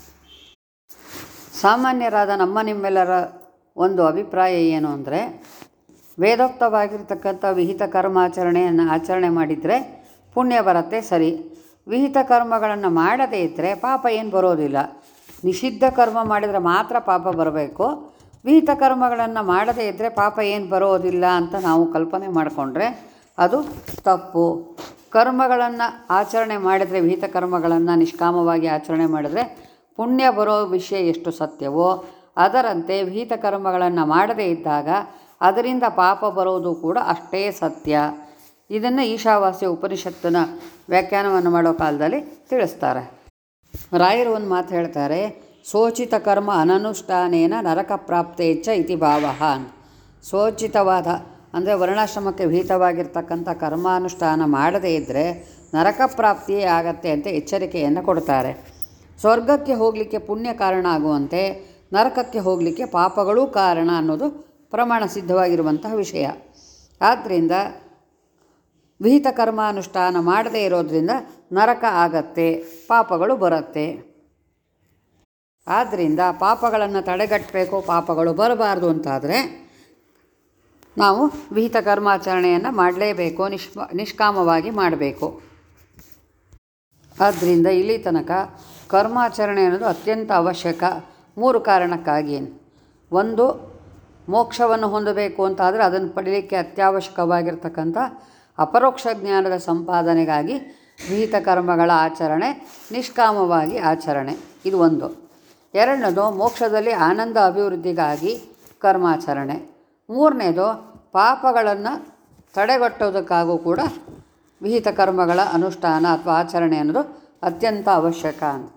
ಸಾಮಾನ್ಯರಾದ ನಮ್ಮ ನಿಮ್ಮೆಲ್ಲರ ಒಂದು ಅಭಿಪ್ರಾಯ ಏನು ಅಂದರೆ ವೇದೋಕ್ತವಾಗಿರ್ತಕ್ಕಂಥ ವಿಹಿತ ಕರ್ಮಾಚರಣೆಯನ್ನು ಆಚರಣೆ ಮಾಡಿದರೆ ಪುಣ್ಯ ಬರುತ್ತೆ ಸರಿ ವಿಹಿತ ಕರ್ಮಗಳನ್ನು ಮಾಡದೇ ಇದ್ದರೆ ಪಾಪ ಏನು ಬರೋದಿಲ್ಲ ನಿಷಿದ್ಧ ಕರ್ಮ ಮಾಡಿದರೆ ಮಾತ್ರ ಪಾಪ ಬರಬೇಕು ವಿಹಿತ ಕರ್ಮಗಳನ್ನು ಮಾಡದೇ ಇದ್ದರೆ ಪಾಪ ಏನು ಬರೋದಿಲ್ಲ ಅಂತ ನಾವು ಕಲ್ಪನೆ ಮಾಡಿಕೊಂಡ್ರೆ ಅದು ತಪ್ಪು ಕರ್ಮಗಳನ್ನು ಆಚರಣೆ ಮಾಡಿದರೆ ವಿಹಿತ ಕರ್ಮಗಳನ್ನು ನಿಷ್ಕಾಮವಾಗಿ ಆಚರಣೆ ಮಾಡಿದರೆ ಪುಣ್ಯ ಬರೋ ವಿಷಯ ಎಷ್ಟು ಸತ್ಯವೋ ಅದರಂತೆ ವಿಹಿತ ಕರ್ಮಗಳನ್ನು ಮಾಡದೇ ಇದ್ದಾಗ ಅದರಿಂದ ಪಾಪ ಬರೋದು ಕೂಡ ಅಷ್ಟೇ ಸತ್ಯ ಇದನ್ನು ಈಶಾವಾಸ್ಯ ಉಪನಿಷತ್ತಿನ ವ್ಯಾಖ್ಯಾನವನ್ನು ಮಾಡೋ ಕಾಲದಲ್ಲಿ ತಿಳಿಸ್ತಾರೆ ರಾಯರು ಒಂದು ಮಾತು ಹೇಳ್ತಾರೆ ಸೋಚಿತ ಕರ್ಮ ಅನನುಷ್ಠಾನೇನ ನರಕ ಪ್ರಾಪ್ತೇಚ್ಛ ಇತಿ ಭಾವ ಸೋಚಿತವಾದ ಅಂದರೆ ವರ್ಣಾಶ್ರಮಕ್ಕೆ ವಿಹಿತವಾಗಿರ್ತಕ್ಕಂಥ ಕರ್ಮಾನುಷ್ಠಾನ ಮಾಡದೇ ಇದ್ದರೆ ನರಕ ಪ್ರಾಪ್ತಿಯೇ ಆಗತ್ತೆ ಅಂತ ಎಚ್ಚರಿಕೆಯನ್ನು ಕೊಡ್ತಾರೆ ಸ್ವರ್ಗಕ್ಕೆ ಹೋಗಲಿಕ್ಕೆ ಪುಣ್ಯ ಕಾರಣ ಆಗುವಂತೆ ನರಕಕ್ಕೆ ಹೋಗಲಿಕ್ಕೆ ಪಾಪಗಳೂ ಕಾರಣ ಅನ್ನೋದು ಪ್ರಮಾಣ ಸಿದ್ಧವಾಗಿರುವಂತಹ ವಿಷಯ ಆದ್ದರಿಂದ ವಿಹಿತ ಕರ್ಮಾನುಷ್ಠಾನ ಮಾಡದೇ ಇರೋದ್ರಿಂದ ನರಕ ಆಗತ್ತೆ ಪಾಪಗಳು ಬರುತ್ತೆ ಆದ್ದರಿಂದ ಪಾಪಗಳನ್ನು ತಡೆಗಟ್ಟಬೇಕು ಪಾಪಗಳು ಬರಬಾರ್ದು ಅಂತಾದರೆ ನಾವು ವಿಹಿತ ಕರ್ಮಾಚರಣೆಯನ್ನು ಮಾಡಲೇಬೇಕು ನಿಷ್ಮ ನಿಷ್ಕಾಮವಾಗಿ ಮಾಡಬೇಕು ಆದ್ದರಿಂದ ಇಲ್ಲಿ ತನಕ ಕರ್ಮಾಚರಣೆ ಅನ್ನೋದು ಅತ್ಯಂತ ಅವಶ್ಯಕ ಮೂರು ಕಾರಣಕ್ಕಾಗಿ ಒಂದು ಮೋಕ್ಷವನ್ನು ಹೊಂದಬೇಕು ಅಂತಾದರೆ ಅದನ್ನು ಪಡೀಲಿಕ್ಕೆ ಅತ್ಯವಶ್ಯಕವಾಗಿರ್ತಕ್ಕಂಥ ಅಪರೋಕ್ಷ ಜ್ಞಾನದ ಸಂಪಾದನೆಗಾಗಿ ವಿಹಿತ ಕರ್ಮಗಳ ಆಚರಣೆ ನಿಷ್ಕಾಮವಾಗಿ ಆಚರಣೆ ಇದು ಒಂದು ಎರಡನೇದು ಮೋಕ್ಷದಲ್ಲಿ ಆನಂದ ಅಭಿವೃದ್ಧಿಗಾಗಿ ಕರ್ಮಾಚರಣೆ ಮೂರನೇದು ಪಾಪಗಳನ್ನು ತಡೆಗಟ್ಟೋದಕ್ಕಾಗೂ ಕೂಡ ವಿಹಿತ ಕರ್ಮಗಳ ಅನುಷ್ಠಾನ ಅಥವಾ ಆಚರಣೆ ಅನ್ನೋದು ಅತ್ಯಂತ ಅವಶ್ಯಕ ಅಂತ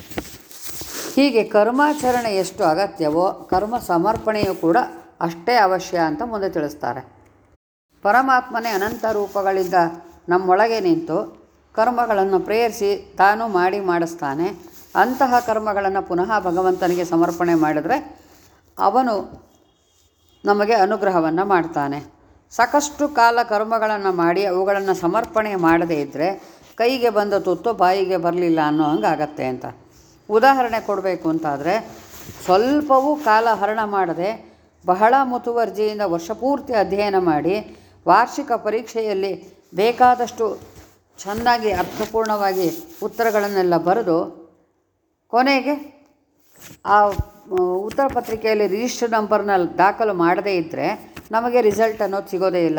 ಹೀಗೆ ಕರ್ಮಾಚರಣೆ ಎಷ್ಟು ಅಗತ್ಯವೋ ಕರ್ಮ ಸಮರ್ಪಣೆಯೂ ಕೂಡ ಅಷ್ಟೇ ಅವಶ್ಯ ಅಂತ ಮುಂದೆ ತಿಳಿಸ್ತಾರೆ ಪರಮಾತ್ಮನೇ ಅನಂತ ರೂಪಗಳಿಂದ ನಮ್ಮೊಳಗೆ ನಿಂತು ಕರ್ಮಗಳನ್ನು ಪ್ರೇರಿಸಿ ತಾನು ಮಾಡಿ ಮಾಡಿಸ್ತಾನೆ ಅಂತಹ ಕರ್ಮಗಳನ್ನು ಪುನಃ ಭಗವಂತನಿಗೆ ಸಮರ್ಪಣೆ ಮಾಡಿದರೆ ಅವನು ನಮಗೆ ಅನುಗ್ರಹವನ್ನು ಮಾಡ್ತಾನೆ ಸಾಕಷ್ಟು ಕಾಲ ಕರ್ಮಗಳನ್ನು ಮಾಡಿ ಅವುಗಳನ್ನು ಸಮರ್ಪಣೆ ಮಾಡದೇ ಇದ್ದರೆ ಕೈಗೆ ಬಂದ ತುತ್ತು ಬಾಯಿಗೆ ಬರಲಿಲ್ಲ ಅನ್ನೋ ಹಂಗೆ ಆಗತ್ತೆ ಅಂತ ಉದಾಹರಣೆ ಕೊಡಬೇಕು ಅಂತಾದರೆ ಸ್ವಲ್ಪವೂ ಕಾಲ ಹರಣ ಮಾಡದೆ ಬಹಳ ಮುತುವರ್ಜಿಯಿಂದ ವರ್ಷಪೂರ್ತಿ ಅಧ್ಯಯನ ಮಾಡಿ ವಾರ್ಷಿಕ ಪರೀಕ್ಷೆಯಲ್ಲಿ ಬೇಕಾದಷ್ಟು ಚೆನ್ನಾಗಿ ಅರ್ಥಪೂರ್ಣವಾಗಿ ಉತ್ತರಗಳನ್ನೆಲ್ಲ ಬರೆದು ಕೊನೆಗೆ ಆ ಉತ್ತರ ಪತ್ರಿಕೆಯಲ್ಲಿ ರಿಜಿಸ್ಟರ್ ನಂಬರ್ನ ದಾಖಲು ಮಾಡದೇ ಇದ್ದರೆ ನಮಗೆ ರಿಸಲ್ಟ್ ಅನ್ನೋದು ಸಿಗೋದೇ ಇಲ್ಲ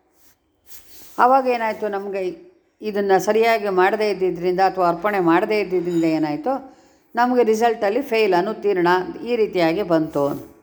ಆವಾಗ ಏನಾಯಿತು ನಮಗೆ ಇದನ್ನು ಸರಿಯಾಗಿ ಮಾಡದೇ ಇದ್ದಿದ್ದರಿಂದ ಅಥವಾ ಅರ್ಪಣೆ ಮಾಡದೇ ಇದ್ದಿದ್ದರಿಂದ ಏನಾಯಿತು ನಮಗೆ ರಿಸಲ್ಟಲ್ಲಿ ಫೇಲ್ ಅನುತ್ತೀರ್ಣ ಈ ರೀತಿಯಾಗಿ ಬಂತು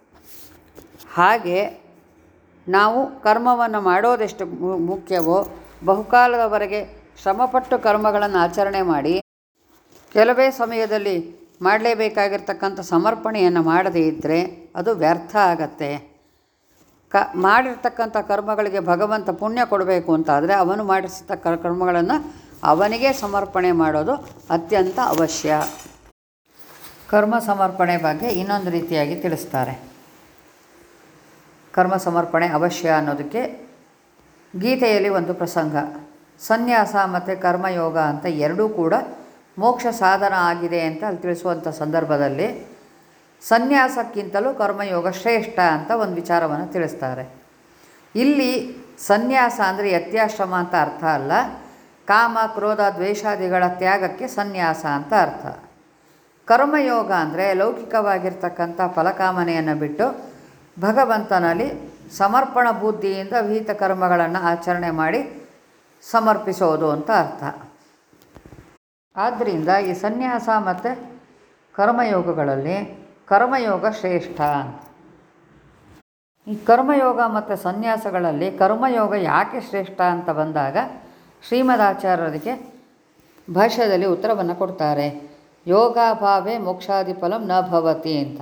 ಹಾಗೆ ನಾವು ಕರ್ಮವನ್ನು ಮಾಡೋದೆಷ್ಟು ಮು- ಮುಖ್ಯವೋ ಬಹುಕಾಲದವರೆಗೆ ಶ್ರಮಪಟ್ಟು ಕರ್ಮಗಳನ್ನು ಆಚರಣೆ ಮಾಡಿ ಕೆಲವೇ ಸಮಯದಲ್ಲಿ ಮಾಡಲೇಬೇಕಾಗಿರ್ತಕ್ಕಂಥ ಸಮರ್ಪಣೆಯನ್ನು ಮಾಡದೇ ಇದ್ದರೆ ಅದು ವ್ಯರ್ಥ ಆಗತ್ತೆ ಕ ಮಾಡಿರ್ತಕ್ಕಂಥ ಕರ್ಮಗಳಿಗೆ ಭಗವಂತ ಪುಣ್ಯ ಕೊಡಬೇಕು ಅಂತಾದರೆ ಅವನು ಮಾಡಿಸ್ತಕ್ಕ ಕರ್ಮಗಳನ್ನು ಅವನಿಗೆ ಸಮರ್ಪಣೆ ಮಾಡೋದು ಅತ್ಯಂತ ಅವಶ್ಯ ಕರ್ಮ ಸಮರ್ಪಣೆ ಬಗ್ಗೆ ಇನ್ನೊಂದು ರೀತಿಯಾಗಿ ತಿಳಿಸ್ತಾರೆ ಕರ್ಮ ಸಮರ್ಪಣೆ ಅವಶ್ಯ ಅನ್ನೋದಕ್ಕೆ ಗೀತೆಯಲ್ಲಿ ಒಂದು ಪ್ರಸಂಗ ಸನ್ಯಾಸ ಮತ್ತು ಕರ್ಮಯೋಗ ಅಂತ ಎರಡೂ ಕೂಡ ಮೋಕ್ಷ ಸಾಧನ ಆಗಿದೆ ಅಂತ ಅಲ್ಲಿ ತಿಳಿಸುವಂಥ ಸಂದರ್ಭದಲ್ಲಿ ಸನ್ಯಾಸಕ್ಕಿಂತಲೂ ಕರ್ಮಯೋಗ ಶ್ರೇಷ್ಠ ಅಂತ ಒಂದು ವಿಚಾರವನ್ನು ತಿಳಿಸ್ತಾರೆ ಇಲ್ಲಿ ಸನ್ಯಾಸ ಅಂದರೆ ಯತ್ಯಾಶ್ರಮ ಅಂತ ಅರ್ಥ ಅಲ್ಲ ಕಾಮ ಕ್ರೋಧ ದ್ವೇಷಾದಿಗಳ ತ್ಯಾಗಕ್ಕೆ ಸನ್ಯಾಸ ಅಂತ ಅರ್ಥ ಕರ್ಮಯೋಗ ಅಂದರೆ ಲೌಕಿಕವಾಗಿರ್ತಕ್ಕಂಥ ಫಲಕಾಮನೆಯನ್ನು ಬಿಟ್ಟು ಭಗವಂತನಲ್ಲಿ ಸಮರ್ಪಣ ಬುದ್ಧಿಯಿಂದ ವಿಹಿತ ಕರ್ಮಗಳನ್ನು ಆಚರಣೆ ಮಾಡಿ ಸಮರ್ಪಿಸೋದು ಅಂತ ಅರ್ಥ ಆದ್ದರಿಂದ ಈ ಸನ್ಯಾಸ ಮತ್ತು ಕರ್ಮಯೋಗಗಳಲ್ಲಿ ಕರ್ಮಯೋಗ ಶ್ರೇಷ್ಠ ಅಂತ ಈ ಕರ್ಮಯೋಗ ಮತ್ತು ಸನ್ಯಾಸಗಳಲ್ಲಿ ಕರ್ಮಯೋಗ ಯಾಕೆ ಶ್ರೇಷ್ಠ ಅಂತ ಬಂದಾಗ ಶ್ರೀಮದಾಚಾರ್ಯರಿಗೆ ಭಾಷ್ಯದಲ್ಲಿ ಉತ್ತರವನ್ನು ಕೊಡ್ತಾರೆ ಯೋಗಾಭಾವೇ ಮೋಕ್ಷಾದಿ ಫಲಂ ನ ಭವತಿ ಅಂತ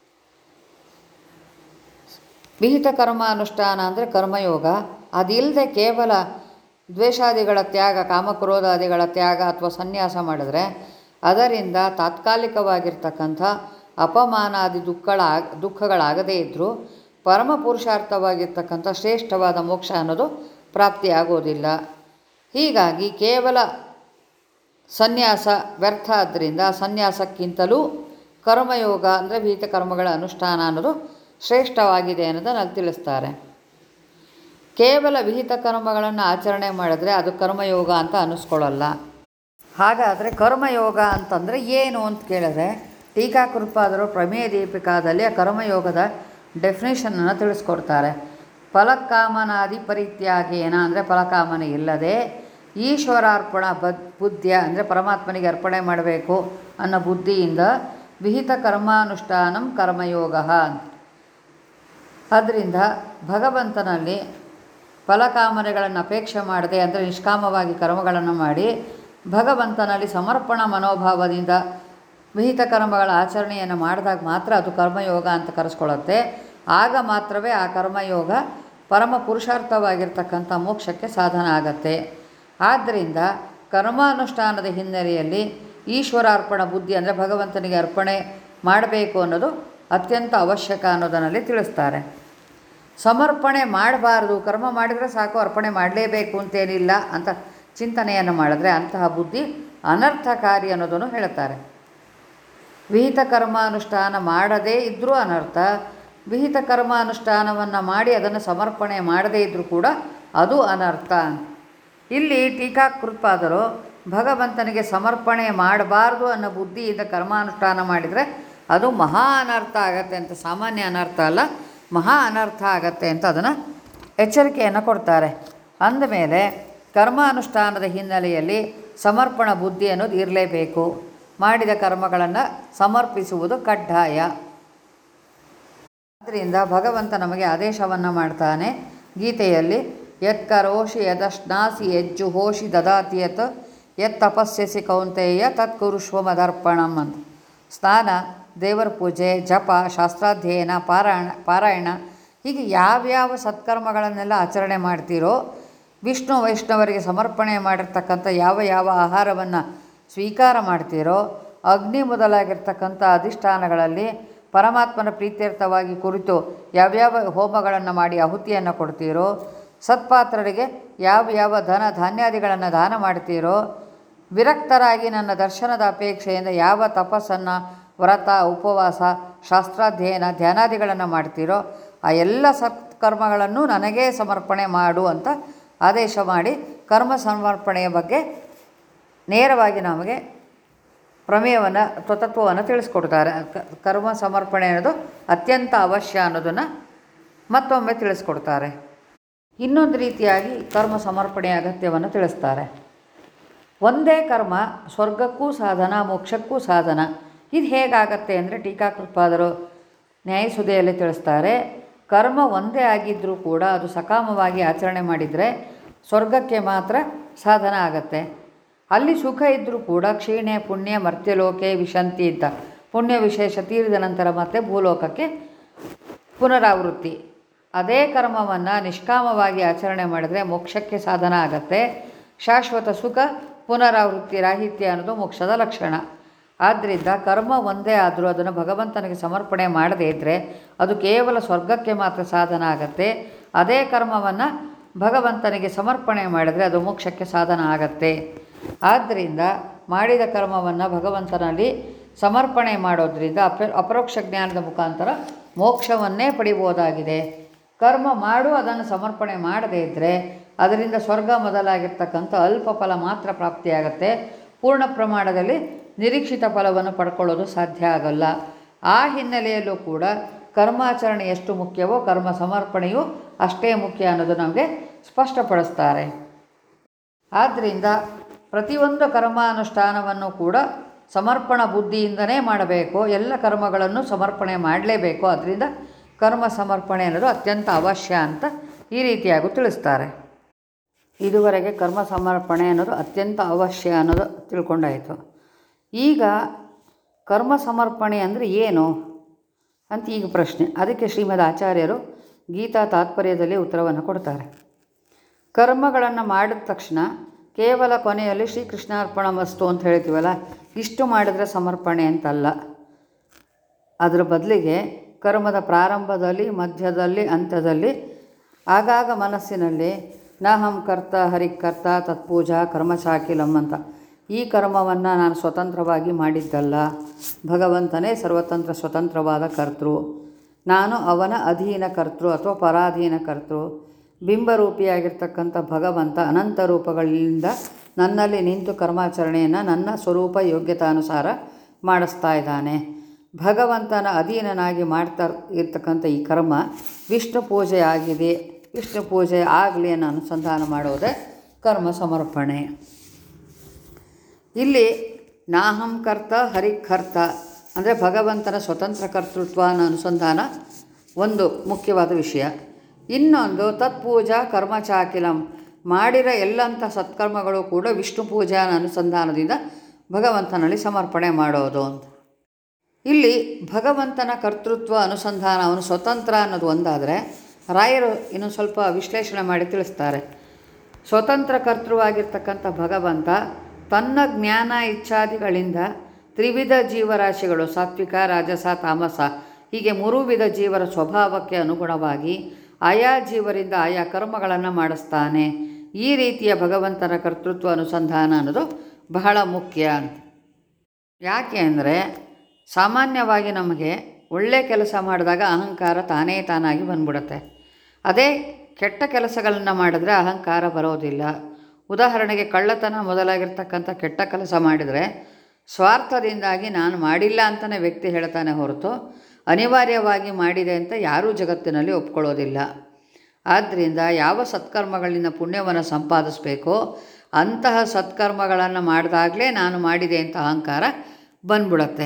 ವಿಹಿತ ಕರ್ಮಾನುಷ್ಠಾನ ಅಂದರೆ ಕರ್ಮಯೋಗ ಅದಿಲ್ಲದೆ ಕೇವಲ ದ್ವೇಷಾದಿಗಳ ತ್ಯಾಗ ಕಾಮಕ್ರೋಧಾದಿಗಳ ತ್ಯಾಗ ಅಥವಾ ಸನ್ಯಾಸ ಮಾಡಿದ್ರೆ ಅದರಿಂದ ತಾತ್ಕಾಲಿಕವಾಗಿರ್ತಕ್ಕಂಥ ಅಪಮಾನಾದಿ ದುಃಖಗಳ ದುಃಖಗಳಾಗದೇ ಇದ್ದರೂ ಪರಮ ಪುರುಷಾರ್ಥವಾಗಿರ್ತಕ್ಕಂಥ ಶ್ರೇಷ್ಠವಾದ ಮೋಕ್ಷ ಅನ್ನೋದು ಪ್ರಾಪ್ತಿಯಾಗೋದಿಲ್ಲ ಹೀಗಾಗಿ ಕೇವಲ ಸನ್ಯಾಸ ವ್ಯರ್ಥ ಆದ್ದರಿಂದ ಸನ್ಯಾಸಕ್ಕಿಂತಲೂ ಕರ್ಮಯೋಗ ಅಂದರೆ ವಿಹಿತ ಕರ್ಮಗಳ ಅನುಷ್ಠಾನ ಅನ್ನೋದು ಶ್ರೇಷ್ಠವಾಗಿದೆ ಅನ್ನೋದನ್ನು ಅಲ್ಲಿ ತಿಳಿಸ್ತಾರೆ ಕೇವಲ ವಿಹಿತ ಕರ್ಮಗಳನ್ನು ಆಚರಣೆ ಮಾಡಿದ್ರೆ ಅದು ಕರ್ಮಯೋಗ ಅಂತ ಅನ್ನಿಸ್ಕೊಳ್ಳಲ್ಲ ಹಾಗಾದರೆ ಕರ್ಮಯೋಗ ಅಂತಂದರೆ ಏನು ಅಂತ ಕೇಳಿದ್ರೆ ಟೀಕಾಕೃಪಾದರು ಪ್ರಮೇಯ ದೀಪಿಕಾದಲ್ಲಿ ಆ ಕರ್ಮಯೋಗದ ಡೆಫಿನೇಷನನ್ನು ತಿಳಿಸ್ಕೊಡ್ತಾರೆ ಫಲಕಾಮನಾದಿ ಪರಿತ್ಯಾಗೇನ ಅಂದರೆ ಫಲಕಾಮನೆ ಇಲ್ಲದೆ ಈಶ್ವರಾರ್ಪಣ ಬದ್ ಬುದ್ಧಿಯ ಅಂದರೆ ಪರಮಾತ್ಮನಿಗೆ ಅರ್ಪಣೆ ಮಾಡಬೇಕು ಅನ್ನೋ ಬುದ್ಧಿಯಿಂದ ವಿಹಿತ ಕರ್ಮಾನುಷ್ಠಾನಂ ಕರ್ಮಯೋಗ ಅಂತ ಆದ್ದರಿಂದ ಭಗವಂತನಲ್ಲಿ ಫಲಕಾಮನೆಗಳನ್ನು ಅಪೇಕ್ಷೆ ಮಾಡದೆ ಅಂದರೆ ನಿಷ್ಕಾಮವಾಗಿ ಕರ್ಮಗಳನ್ನು ಮಾಡಿ ಭಗವಂತನಲ್ಲಿ ಸಮರ್ಪಣಾ ಮನೋಭಾವದಿಂದ ವಿಹಿತ ಕರ್ಮಗಳ ಆಚರಣೆಯನ್ನು ಮಾಡಿದಾಗ ಮಾತ್ರ ಅದು ಕರ್ಮಯೋಗ ಅಂತ ಕರೆಸ್ಕೊಳ್ಳುತ್ತೆ ಆಗ ಮಾತ್ರವೇ ಆ ಕರ್ಮಯೋಗ ಪರಮ ಪುರುಷಾರ್ಥವಾಗಿರ್ತಕ್ಕಂಥ ಮೋಕ್ಷಕ್ಕೆ ಸಾಧನ ಆಗತ್ತೆ ಆದ್ದರಿಂದ ಕರ್ಮಾನುಷ್ಠಾನದ ಹಿನ್ನೆಲೆಯಲ್ಲಿ ಈಶ್ವರಾರ್ಪಣ ಬುದ್ಧಿ ಅಂದರೆ ಭಗವಂತನಿಗೆ ಅರ್ಪಣೆ ಮಾಡಬೇಕು ಅನ್ನೋದು ಅತ್ಯಂತ ಅವಶ್ಯಕ ಅನ್ನೋದನ್ನಲ್ಲಿ ತಿಳಿಸ್ತಾರೆ ಸಮರ್ಪಣೆ ಮಾಡಬಾರ್ದು ಕರ್ಮ ಮಾಡಿದರೆ ಸಾಕು ಅರ್ಪಣೆ ಮಾಡಲೇಬೇಕು ಅಂತೇನಿಲ್ಲ ಅಂತ ಚಿಂತನೆಯನ್ನು ಮಾಡಿದ್ರೆ ಅಂತಹ ಬುದ್ಧಿ ಅನರ್ಥಕಾರಿ ಅನ್ನೋದನ್ನು ಹೇಳುತ್ತಾರೆ ವಿಹಿತ ಕರ್ಮಾನುಷ್ಠಾನ ಮಾಡದೇ ಇದ್ದರೂ ಅನರ್ಥ ವಿಹಿತ ಕರ್ಮಾನುಷ್ಠಾನವನ್ನು ಮಾಡಿ ಅದನ್ನು ಸಮರ್ಪಣೆ ಮಾಡದೇ ಇದ್ದರೂ ಕೂಡ ಅದು ಅನರ್ಥ ಇಲ್ಲಿ ಟೀಕಾಕೃತ್ಪಾದರು ಭಗವಂತನಿಗೆ ಸಮರ್ಪಣೆ ಮಾಡಬಾರ್ದು ಅನ್ನೋ ಬುದ್ಧಿಯಿಂದ ಕರ್ಮಾನುಷ್ಠಾನ ಮಾಡಿದರೆ ಅದು ಮಹಾ ಅನರ್ಥ ಆಗತ್ತೆ ಅಂತ ಸಾಮಾನ್ಯ ಅನರ್ಥ ಅಲ್ಲ ಮಹಾ ಅನರ್ಥ ಆಗತ್ತೆ ಅಂತ ಅದನ್ನು ಎಚ್ಚರಿಕೆಯನ್ನು ಕೊಡ್ತಾರೆ ಅಂದಮೇಲೆ ಕರ್ಮಾನುಷ್ಠಾನದ ಹಿನ್ನೆಲೆಯಲ್ಲಿ ಸಮರ್ಪಣ ಬುದ್ಧಿ ಅನ್ನೋದು ಇರಲೇಬೇಕು ಮಾಡಿದ ಕರ್ಮಗಳನ್ನು ಸಮರ್ಪಿಸುವುದು ಕಡ್ಡಾಯ ಆದ್ದರಿಂದ ಭಗವಂತ ನಮಗೆ ಆದೇಶವನ್ನು ಮಾಡ್ತಾನೆ ಗೀತೆಯಲ್ಲಿ ಯತ್ ಕರೋಷಿ ಯದಶ್ನಾಸಿ ಯಜ್ಜು ಹೋಷಿ ದದಾತಿ ಯತ್ ಯತ್ ತಪಸ್ಯಸಿ ಕೌಂತೆಯ ತತ್ ಕುರುಷ್ವ ಮದರ್ಪಣಂ ಅಂತ ಸ್ನಾನ ದೇವರ ಪೂಜೆ ಜಪ ಶಾಸ್ತ್ರಾಧ್ಯಯನ ಪಾರಾಯಣ ಪಾರಾಯಣ ಹೀಗೆ ಯಾವ್ಯಾವ ಸತ್ಕರ್ಮಗಳನ್ನೆಲ್ಲ ಆಚರಣೆ ಮಾಡ್ತೀರೋ ವಿಷ್ಣು ವೈಷ್ಣವರಿಗೆ ಸಮರ್ಪಣೆ ಮಾಡಿರ್ತಕ್ಕಂಥ ಯಾವ ಯಾವ ಆಹಾರವನ್ನು ಸ್ವೀಕಾರ ಮಾಡ್ತೀರೋ ಅಗ್ನಿ ಮೊದಲಾಗಿರ್ತಕ್ಕಂಥ ಅಧಿಷ್ಠಾನಗಳಲ್ಲಿ ಪರಮಾತ್ಮನ ಪ್ರೀತ್ಯರ್ಥವಾಗಿ ಕುರಿತು ಯಾವ್ಯಾವ ಹೋಮಗಳನ್ನು ಮಾಡಿ ಆಹುತಿಯನ್ನು ಕೊಡ್ತೀರೋ ಸತ್ಪಾತ್ರರಿಗೆ ಯಾವ ಯಾವ ಧನ ಧಾನ್ಯಾದಿಗಳನ್ನು ದಾನ ಮಾಡ್ತೀರೋ ವಿರಕ್ತರಾಗಿ ನನ್ನ ದರ್ಶನದ ಅಪೇಕ್ಷೆಯಿಂದ ಯಾವ ತಪಸ್ಸನ್ನು ವ್ರತ ಉಪವಾಸ ಶಾಸ್ತ್ರಾಧ್ಯಯನ ಧ್ಯಾನಾದಿಗಳನ್ನು ಮಾಡ್ತೀರೋ ಆ ಎಲ್ಲ ಸತ್ಕರ್ಮಗಳನ್ನು ನನಗೇ ಸಮರ್ಪಣೆ ಮಾಡು ಅಂತ ಆದೇಶ ಮಾಡಿ ಕರ್ಮ ಸಮರ್ಪಣೆಯ ಬಗ್ಗೆ ನೇರವಾಗಿ ನಮಗೆ ಪ್ರಮೇಯವನ್ನು ತತ್ವವನ್ನು ತಿಳಿಸ್ಕೊಡ್ತಾರೆ ಕ- ಕರ್ಮ ಸಮರ್ಪಣೆ ಅನ್ನೋದು ಅತ್ಯಂತ ಅವಶ್ಯ ಅನ್ನೋದನ್ನು ಮತ್ತೊಮ್ಮೆ ತಿಳಿಸ್ಕೊಡ್ತಾರೆ ಇನ್ನೊಂದು ರೀತಿಯಾಗಿ ಕರ್ಮ ಸಮರ್ಪಣೆಯ ಅಗತ್ಯವನ್ನು ತಿಳಿಸ್ತಾರೆ ಒಂದೇ ಕರ್ಮ ಸ್ವರ್ಗಕ್ಕೂ ಸಾಧನ ಮೋಕ್ಷಕ್ಕೂ ಸಾಧನ ಇದು ಹೇಗಾಗತ್ತೆ ಅಂದರೆ ಟೀಕಾಕೃತ್ಪಾದರು ನ್ಯಾಯಸುದೆಯಲ್ಲಿ ತಿಳಿಸ್ತಾರೆ ಕರ್ಮ ಒಂದೇ ಆಗಿದ್ದರೂ ಕೂಡ ಅದು ಸಕಾಮವಾಗಿ ಆಚರಣೆ ಮಾಡಿದರೆ ಸ್ವರ್ಗಕ್ಕೆ ಮಾತ್ರ ಸಾಧನ ಆಗತ್ತೆ ಅಲ್ಲಿ ಸುಖ ಇದ್ದರೂ ಕೂಡ ಕ್ಷೀಣೆ ಪುಣ್ಯ ಮರ್ತ್ಯಲೋಕೆ ವಿಶಂತಿ ಅಂತ ಪುಣ್ಯ ವಿಶೇಷ ತೀರಿದ ನಂತರ ಮತ್ತೆ ಭೂಲೋಕಕ್ಕೆ ಪುನರಾವೃತ್ತಿ ಅದೇ ಕರ್ಮವನ್ನು ನಿಷ್ಕಾಮವಾಗಿ ಆಚರಣೆ ಮಾಡಿದರೆ ಮೋಕ್ಷಕ್ಕೆ ಸಾಧನ ಆಗತ್ತೆ ಶಾಶ್ವತ ಸುಖ ಪುನರಾವೃತ್ತಿ ರಾಹಿತ್ಯ ಅನ್ನೋದು ಮೋಕ್ಷದ ಲಕ್ಷಣ ಆದ್ದರಿಂದ ಕರ್ಮ ಒಂದೇ ಆದರೂ ಅದನ್ನು ಭಗವಂತನಿಗೆ ಸಮರ್ಪಣೆ ಮಾಡದೇ ಇದ್ದರೆ ಅದು ಕೇವಲ ಸ್ವರ್ಗಕ್ಕೆ ಮಾತ್ರ ಸಾಧನ ಆಗತ್ತೆ ಅದೇ ಕರ್ಮವನ್ನು ಭಗವಂತನಿಗೆ ಸಮರ್ಪಣೆ ಮಾಡಿದರೆ ಅದು ಮೋಕ್ಷಕ್ಕೆ ಸಾಧನ ಆಗತ್ತೆ ಆದ್ದರಿಂದ ಮಾಡಿದ ಕರ್ಮವನ್ನು ಭಗವಂತನಲ್ಲಿ ಸಮರ್ಪಣೆ ಮಾಡೋದ್ರಿಂದ ಅಪ ಅಪರೋಕ್ಷ ಜ್ಞಾನದ ಮುಖಾಂತರ ಮೋಕ್ಷವನ್ನೇ ಪಡಿಬೋದಾಗಿದೆ ಕರ್ಮ ಮಾಡು ಅದನ್ನು ಸಮರ್ಪಣೆ ಮಾಡದೇ ಇದ್ದರೆ ಅದರಿಂದ ಸ್ವರ್ಗ ಮೊದಲಾಗಿರ್ತಕ್ಕಂಥ ಅಲ್ಪ ಫಲ ಮಾತ್ರ ಪ್ರಾಪ್ತಿಯಾಗತ್ತೆ ಪೂರ್ಣ ಪ್ರಮಾಣದಲ್ಲಿ ನಿರೀಕ್ಷಿತ ಫಲವನ್ನು ಪಡ್ಕೊಳ್ಳೋದು ಸಾಧ್ಯ ಆಗಲ್ಲ ಆ ಹಿನ್ನೆಲೆಯಲ್ಲೂ ಕೂಡ ಕರ್ಮಾಚರಣೆ ಎಷ್ಟು ಮುಖ್ಯವೋ ಕರ್ಮ ಸಮರ್ಪಣೆಯು ಅಷ್ಟೇ ಮುಖ್ಯ ಅನ್ನೋದು ನಮಗೆ ಸ್ಪಷ್ಟಪಡಿಸ್ತಾರೆ ಆದ್ದರಿಂದ ಪ್ರತಿಯೊಂದು ಕರ್ಮಾನುಷ್ಠಾನವನ್ನು ಕೂಡ ಸಮರ್ಪಣ ಬುದ್ಧಿಯಿಂದನೇ ಮಾಡಬೇಕು ಎಲ್ಲ ಕರ್ಮಗಳನ್ನು ಸಮರ್ಪಣೆ ಮಾಡಲೇಬೇಕು ಅದರಿಂದ ಕರ್ಮ ಸಮರ್ಪಣೆ ಅನ್ನೋದು ಅತ್ಯಂತ ಅವಶ್ಯ ಅಂತ ಈ ರೀತಿಯಾಗಿ ತಿಳಿಸ್ತಾರೆ ಇದುವರೆಗೆ ಕರ್ಮ ಸಮರ್ಪಣೆ ಅನ್ನೋದು ಅತ್ಯಂತ ಅವಶ್ಯ ಅನ್ನೋದು ತಿಳ್ಕೊಂಡಾಯಿತು ಈಗ ಕರ್ಮ ಸಮರ್ಪಣೆ ಅಂದರೆ ಏನು ಅಂತ ಈಗ ಪ್ರಶ್ನೆ ಅದಕ್ಕೆ ಶ್ರೀಮದ್ ಆಚಾರ್ಯರು ಗೀತಾ ತಾತ್ಪರ್ಯದಲ್ಲಿ ಉತ್ತರವನ್ನು ಕೊಡ್ತಾರೆ ಕರ್ಮಗಳನ್ನು ಮಾಡಿದ ತಕ್ಷಣ ಕೇವಲ ಕೊನೆಯಲ್ಲಿ ಶ್ರೀಕೃಷ್ಣಾರ್ಪಣ ವಸ್ತು ಅಂತ ಹೇಳ್ತೀವಲ್ಲ ಇಷ್ಟು ಮಾಡಿದ್ರೆ ಸಮರ್ಪಣೆ ಅಂತಲ್ಲ ಅದರ ಬದಲಿಗೆ ಕರ್ಮದ ಪ್ರಾರಂಭದಲ್ಲಿ ಮಧ್ಯದಲ್ಲಿ ಅಂತ್ಯದಲ್ಲಿ ಆಗಾಗ ಮನಸ್ಸಿನಲ್ಲಿ ನಾಹಂ ಕರ್ತ ಹರಿಕರ್ತ ತತ್ಪೂಜಾ ಕರ್ಮಚಾಕಿಲಂ ಅಂತ ಈ ಕರ್ಮವನ್ನು ನಾನು ಸ್ವತಂತ್ರವಾಗಿ ಮಾಡಿದ್ದಲ್ಲ ಭಗವಂತನೇ ಸರ್ವತಂತ್ರ ಸ್ವತಂತ್ರವಾದ ಕರ್ತೃ ನಾನು ಅವನ ಅಧೀನ ಕರ್ತೃ ಅಥವಾ ಪರಾಧೀನ ಕರ್ತೃ ಬಿಂಬರೂಪಿಯಾಗಿರ್ತಕ್ಕಂಥ ಭಗವಂತ ಅನಂತ ರೂಪಗಳಿಂದ ನನ್ನಲ್ಲಿ ನಿಂತು ಕರ್ಮಾಚರಣೆಯನ್ನು ನನ್ನ ಸ್ವರೂಪ ಯೋಗ್ಯತಾನುಸಾರ ಮಾಡಿಸ್ತಾ ಇದ್ದಾನೆ ಭಗವಂತನ ಅಧೀನನಾಗಿ ಮಾಡ್ತಾ ಇರ್ತಕ್ಕಂಥ ಈ ಕರ್ಮ ವಿಷ್ಣು ಪೂಜೆ ಆಗಿದೆ ವಿಷ್ಣು ಪೂಜೆ ಆಗಲಿ ಅನ್ನೋ ಅನುಸಂಧಾನ ಮಾಡೋದೇ ಕರ್ಮ ಸಮರ್ಪಣೆ ಇಲ್ಲಿ ನಾಹಂ ಕರ್ತ ಹರಿಕರ್ತ ಅಂದರೆ ಭಗವಂತನ ಸ್ವತಂತ್ರ ಕರ್ತೃತ್ವ ಅನ್ನೋ ಅನುಸಂಧಾನ ಒಂದು ಮುಖ್ಯವಾದ ವಿಷಯ ಇನ್ನೊಂದು ತತ್ಪೂಜಾ ಕರ್ಮಚಾಕಿಲಂ ಮಾಡಿರೋ ಎಲ್ಲಂಥ ಸತ್ಕರ್ಮಗಳು ಕೂಡ ವಿಷ್ಣು ಪೂಜಾ ಅನ್ನೋ ಅನುಸಂಧಾನದಿಂದ ಭಗವಂತನಲ್ಲಿ ಸಮರ್ಪಣೆ ಮಾಡೋದು ಅಂತ ಇಲ್ಲಿ ಭಗವಂತನ ಕರ್ತೃತ್ವ ಅನುಸಂಧಾನ ಅವನು ಸ್ವತಂತ್ರ ಅನ್ನೋದು ಒಂದಾದರೆ ರಾಯರು ಇನ್ನೊಂದು ಸ್ವಲ್ಪ ವಿಶ್ಲೇಷಣೆ ಮಾಡಿ ತಿಳಿಸ್ತಾರೆ ಸ್ವತಂತ್ರ ಕರ್ತೃವಾಗಿರ್ತಕ್ಕಂಥ ಭಗವಂತ ತನ್ನ ಜ್ಞಾನ ಇಚ್ಛಾದಿಗಳಿಂದ ತ್ರಿವಿಧ ಜೀವರಾಶಿಗಳು ಸಾತ್ವಿಕ ರಾಜಸ ತಾಮಸ ಹೀಗೆ ಮೂರು ವಿಧ ಜೀವರ ಸ್ವಭಾವಕ್ಕೆ ಅನುಗುಣವಾಗಿ ಆಯಾ ಜೀವರಿಂದ ಆಯಾ ಕರ್ಮಗಳನ್ನು ಮಾಡಿಸ್ತಾನೆ ಈ ರೀತಿಯ ಭಗವಂತನ ಕರ್ತೃತ್ವ ಅನುಸಂಧಾನ ಅನ್ನೋದು ಬಹಳ ಮುಖ್ಯ ಅಂತ ಯಾಕೆ ಅಂದರೆ ಸಾಮಾನ್ಯವಾಗಿ ನಮಗೆ ಒಳ್ಳೆ ಕೆಲಸ ಮಾಡಿದಾಗ ಅಹಂಕಾರ ತಾನೇ ತಾನಾಗಿ ಬಂದ್ಬಿಡುತ್ತೆ ಅದೇ ಕೆಟ್ಟ ಕೆಲಸಗಳನ್ನು ಮಾಡಿದ್ರೆ ಅಹಂಕಾರ ಬರೋದಿಲ್ಲ ಉದಾಹರಣೆಗೆ ಕಳ್ಳತನ ಮೊದಲಾಗಿರ್ತಕ್ಕಂಥ ಕೆಟ್ಟ ಕೆಲಸ ಮಾಡಿದರೆ ಸ್ವಾರ್ಥದಿಂದಾಗಿ ನಾನು ಮಾಡಿಲ್ಲ ಅಂತಲೇ ವ್ಯಕ್ತಿ ಹೇಳ್ತಾನೆ ಹೊರತು ಅನಿವಾರ್ಯವಾಗಿ ಮಾಡಿದೆ ಅಂತ ಯಾರೂ ಜಗತ್ತಿನಲ್ಲಿ ಒಪ್ಕೊಳ್ಳೋದಿಲ್ಲ ಆದ್ದರಿಂದ ಯಾವ ಸತ್ಕರ್ಮಗಳಿಂದ ಪುಣ್ಯವನ್ನು ಸಂಪಾದಿಸಬೇಕೋ ಅಂತಹ ಸತ್ಕರ್ಮಗಳನ್ನು ಮಾಡಿದಾಗಲೇ ನಾನು ಮಾಡಿದೆ ಅಂತ ಅಹಂಕಾರ ಬಂದ್ಬಿಡತ್ತೆ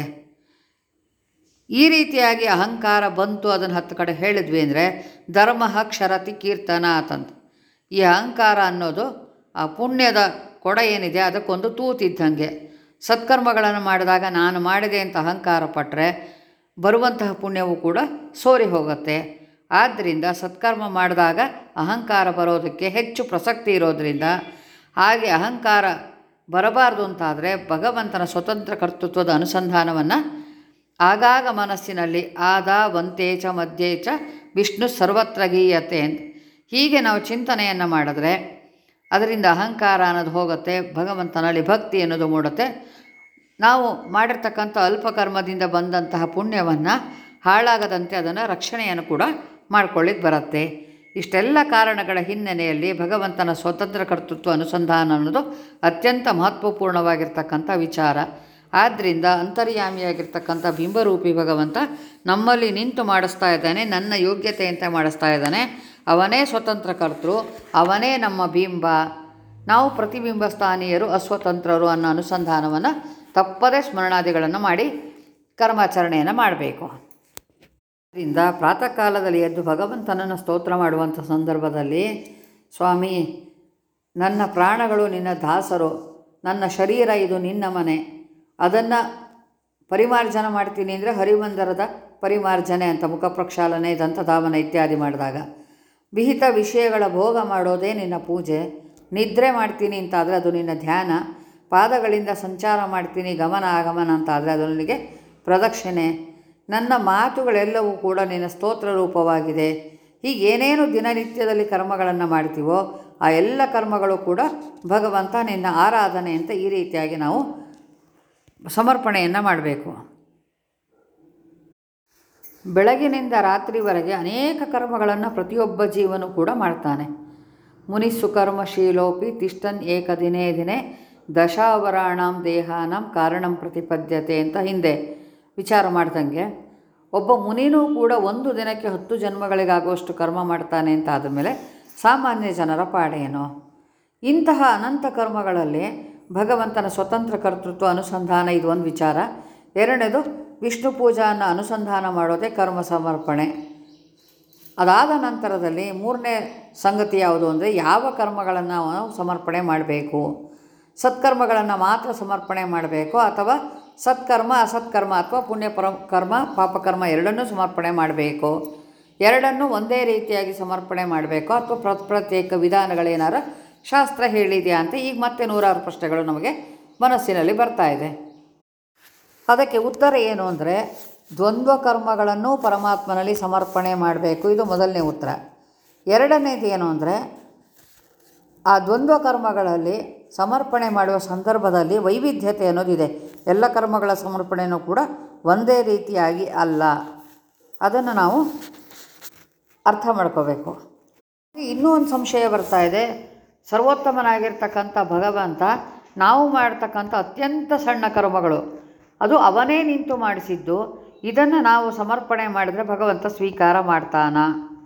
ಈ ರೀತಿಯಾಗಿ ಅಹಂಕಾರ ಬಂತು ಅದನ್ನು ಹತ್ತು ಕಡೆ ಹೇಳಿದ್ವಿ ಅಂದರೆ ಧರ್ಮ ಕ್ಷರತಿ ಕೀರ್ತನ ಅಂತಂತ ಈ ಅಹಂಕಾರ ಅನ್ನೋದು ಆ ಪುಣ್ಯದ ಕೊಡ ಏನಿದೆ ಅದಕ್ಕೊಂದು ತೂತಿದ್ದಂಗೆ ಸತ್ಕರ್ಮಗಳನ್ನು ಮಾಡಿದಾಗ ನಾನು ಮಾಡಿದೆ ಅಂತ ಅಹಂಕಾರ ಪಟ್ಟರೆ ಬರುವಂತಹ ಪುಣ್ಯವು ಕೂಡ ಸೋರಿ ಹೋಗುತ್ತೆ ಆದ್ದರಿಂದ ಸತ್ಕರ್ಮ ಮಾಡಿದಾಗ ಅಹಂಕಾರ ಬರೋದಕ್ಕೆ ಹೆಚ್ಚು ಪ್ರಸಕ್ತಿ ಇರೋದರಿಂದ ಹಾಗೆ ಅಹಂಕಾರ ಬರಬಾರ್ದು ಅಂತಾದರೆ ಭಗವಂತನ ಸ್ವತಂತ್ರ ಕರ್ತೃತ್ವದ ಅನುಸಂಧಾನವನ್ನು ಆಗಾಗ ಮನಸ್ಸಿನಲ್ಲಿ ಆದ ವಂತೆ ಚ ಮಧ್ಯೆ ಚ ವಿಷ್ಣು ಸರ್ವತ್ರ ಗೀಯತೆ ಅಂತ ಹೀಗೆ ನಾವು ಚಿಂತನೆಯನ್ನು ಮಾಡಿದ್ರೆ ಅದರಿಂದ ಅಹಂಕಾರ ಅನ್ನೋದು ಹೋಗುತ್ತೆ ಭಗವಂತನಲ್ಲಿ ಭಕ್ತಿ ಅನ್ನೋದು ಮೂಡುತ್ತೆ ನಾವು ಮಾಡಿರ್ತಕ್ಕಂಥ ಅಲ್ಪಕರ್ಮದಿಂದ ಬಂದಂತಹ ಪುಣ್ಯವನ್ನು ಹಾಳಾಗದಂತೆ ಅದನ್ನು ರಕ್ಷಣೆಯನ್ನು ಕೂಡ ಮಾಡ್ಕೊಳ್ಳಿಕ್ಕೆ ಬರುತ್ತೆ ಇಷ್ಟೆಲ್ಲ ಕಾರಣಗಳ ಹಿನ್ನೆಲೆಯಲ್ಲಿ ಭಗವಂತನ ಸ್ವತಂತ್ರ ಕರ್ತೃತ್ವ ಅನುಸಂಧಾನ ಅನ್ನೋದು ಅತ್ಯಂತ ಮಹತ್ವಪೂರ್ಣವಾಗಿರ್ತಕ್ಕಂಥ ವಿಚಾರ ಆದ್ದರಿಂದ ಅಂತರ್ಯಾಮಿಯಾಗಿರ್ತಕ್ಕಂಥ ಬಿಂಬರೂಪಿ ಭಗವಂತ ನಮ್ಮಲ್ಲಿ ನಿಂತು ಮಾಡಿಸ್ತಾ ಇದ್ದಾನೆ ನನ್ನ ಯೋಗ್ಯತೆಯಂತೆ ಮಾಡಿಸ್ತಾ ಇದ್ದಾನೆ ಅವನೇ ಸ್ವತಂತ್ರ ಕರ್ತೃ ಅವನೇ ನಮ್ಮ ಬಿಂಬ ನಾವು ಪ್ರತಿಬಿಂಬ ಸ್ಥಾನೀಯರು ಅಸ್ವತಂತ್ರರು ಅನ್ನೋ ಅನುಸಂಧಾನವನ್ನು ತಪ್ಪದೇ ಸ್ಮರಣಾದಿಗಳನ್ನು ಮಾಡಿ ಕರ್ಮಾಚರಣೆಯನ್ನು ಮಾಡಬೇಕು ಆದ್ದರಿಂದ ಪ್ರಾತಃ ಕಾಲದಲ್ಲಿ ಎದ್ದು ಭಗವಂತನನ್ನು ಸ್ತೋತ್ರ ಮಾಡುವಂಥ ಸಂದರ್ಭದಲ್ಲಿ ಸ್ವಾಮಿ ನನ್ನ ಪ್ರಾಣಗಳು ನಿನ್ನ ದಾಸರು ನನ್ನ ಶರೀರ ಇದು ನಿನ್ನ ಮನೆ ಅದನ್ನು ಪರಿಮಾರ್ಜನ ಮಾಡ್ತೀನಿ ಅಂದರೆ ಹರಿವಂದರದ ಪರಿಮಾರ್ಜನೆ ಅಂತ ಮುಖ ಪ್ರಕ್ಷಾಲನೆ ದಂತಧಾವನ ಇತ್ಯಾದಿ ಮಾಡಿದಾಗ ವಿಹಿತ ವಿಷಯಗಳ ಭೋಗ ಮಾಡೋದೇ ನಿನ್ನ ಪೂಜೆ ನಿದ್ರೆ ಮಾಡ್ತೀನಿ ಅಂತಾದರೆ ಅದು ನಿನ್ನ ಧ್ಯಾನ ಪಾದಗಳಿಂದ ಸಂಚಾರ ಮಾಡ್ತೀನಿ ಗಮನ ಆಗಮನ ಅಂತಾದರೆ ಅದು ನನಗೆ ಪ್ರದಕ್ಷಿಣೆ ನನ್ನ ಮಾತುಗಳೆಲ್ಲವೂ ಕೂಡ ನಿನ್ನ ಸ್ತೋತ್ರ ರೂಪವಾಗಿದೆ ಹೀಗೆ ಏನೇನು ದಿನನಿತ್ಯದಲ್ಲಿ ಕರ್ಮಗಳನ್ನು ಮಾಡ್ತೀವೋ ಆ ಎಲ್ಲ ಕರ್ಮಗಳು ಕೂಡ ಭಗವಂತ ನಿನ್ನ ಆರಾಧನೆ ಅಂತ ಈ ರೀತಿಯಾಗಿ ನಾವು ಸಮರ್ಪಣೆಯನ್ನು ಮಾಡಬೇಕು ಬೆಳಗಿನಿಂದ ರಾತ್ರಿವರೆಗೆ ಅನೇಕ ಕರ್ಮಗಳನ್ನು ಪ್ರತಿಯೊಬ್ಬ ಜೀವನು ಕೂಡ ಮಾಡ್ತಾನೆ ಮುನಿಸ್ಸು ಕರ್ಮಶೀಲೋಪಿ ತಿಷ್ಟನ್ ಏಕ ದಿನೇ ದಿನೇ ದಶಾವರಾಣಂ ದೇಹಾನಂ ಕಾರಣಂ ಪ್ರತಿಪದ್ಯತೆ ಅಂತ ಹಿಂದೆ ವಿಚಾರ ಮಾಡ್ದಂಗೆ ಒಬ್ಬ ಮುನಿನೂ ಕೂಡ ಒಂದು ದಿನಕ್ಕೆ ಹತ್ತು ಜನ್ಮಗಳಿಗಾಗುವಷ್ಟು ಕರ್ಮ ಮಾಡ್ತಾನೆ ಅಂತ ಆದಮೇಲೆ ಸಾಮಾನ್ಯ ಜನರ ಪಾಡೇನು ಇಂತಹ ಅನಂತ ಕರ್ಮಗಳಲ್ಲಿ ಭಗವಂತನ ಸ್ವತಂತ್ರ ಕರ್ತೃತ್ವ ಅನುಸಂಧಾನ ಇದು ಒಂದು ವಿಚಾರ ಎರಡನೇದು ವಿಷ್ಣು ಪೂಜಾನ ಅನುಸಂಧಾನ ಮಾಡೋದೇ ಕರ್ಮ ಸಮರ್ಪಣೆ ಅದಾದ ನಂತರದಲ್ಲಿ ಮೂರನೇ ಸಂಗತಿ ಯಾವುದು ಅಂದರೆ ಯಾವ ಕರ್ಮಗಳನ್ನು ನಾವು ಸಮರ್ಪಣೆ ಮಾಡಬೇಕು ಸತ್ಕರ್ಮಗಳನ್ನು ಮಾತ್ರ ಸಮರ್ಪಣೆ ಮಾಡಬೇಕು ಅಥವಾ ಸತ್ಕರ್ಮ ಅಸತ್ಕರ್ಮ ಅಥವಾ ಪುಣ್ಯ ಪರ ಕರ್ಮ ಪಾಪಕರ್ಮ ಎರಡನ್ನೂ ಸಮರ್ಪಣೆ ಮಾಡಬೇಕು ಎರಡನ್ನೂ ಒಂದೇ ರೀತಿಯಾಗಿ ಸಮರ್ಪಣೆ ಮಾಡಬೇಕು ಅಥವಾ ಪ್ರ ಪ್ರತ್ಯೇಕ ವಿಧಾನಗಳೇನಾರ ಶಾಸ್ತ್ರ ಹೇಳಿದೆಯಾ ಅಂತ ಈಗ ಮತ್ತೆ ನೂರಾರು ಪ್ರಶ್ನೆಗಳು ನಮಗೆ ಮನಸ್ಸಿನಲ್ಲಿ ಬರ್ತಾ ಇದೆ ಅದಕ್ಕೆ ಉತ್ತರ ಏನು ಅಂದರೆ ದ್ವಂದ್ವ ಕರ್ಮಗಳನ್ನು ಪರಮಾತ್ಮನಲ್ಲಿ ಸಮರ್ಪಣೆ ಮಾಡಬೇಕು ಇದು ಮೊದಲನೇ ಉತ್ತರ ಎರಡನೇದು ಏನು ಅಂದರೆ ಆ ದ್ವಂದ್ವ ಕರ್ಮಗಳಲ್ಲಿ ಸಮರ್ಪಣೆ ಮಾಡುವ ಸಂದರ್ಭದಲ್ಲಿ ವೈವಿಧ್ಯತೆ ಅನ್ನೋದಿದೆ ಎಲ್ಲ ಕರ್ಮಗಳ ಸಮರ್ಪಣೆಯೂ ಕೂಡ ಒಂದೇ ರೀತಿಯಾಗಿ ಅಲ್ಲ ಅದನ್ನು ನಾವು ಅರ್ಥ ಮಾಡ್ಕೋಬೇಕು ಇನ್ನೂ ಒಂದು ಸಂಶಯ ಬರ್ತಾ ಇದೆ ಸರ್ವೋತ್ತಮನಾಗಿರ್ತಕ್ಕಂಥ ಭಗವಂತ ನಾವು ಮಾಡ್ತಕ್ಕಂಥ ಅತ್ಯಂತ ಸಣ್ಣ ಕರ್ಮಗಳು ಅದು ಅವನೇ ನಿಂತು ಮಾಡಿಸಿದ್ದು ಇದನ್ನು ನಾವು ಸಮರ್ಪಣೆ ಮಾಡಿದರೆ ಭಗವಂತ ಸ್ವೀಕಾರ ಮಾಡ್ತಾನ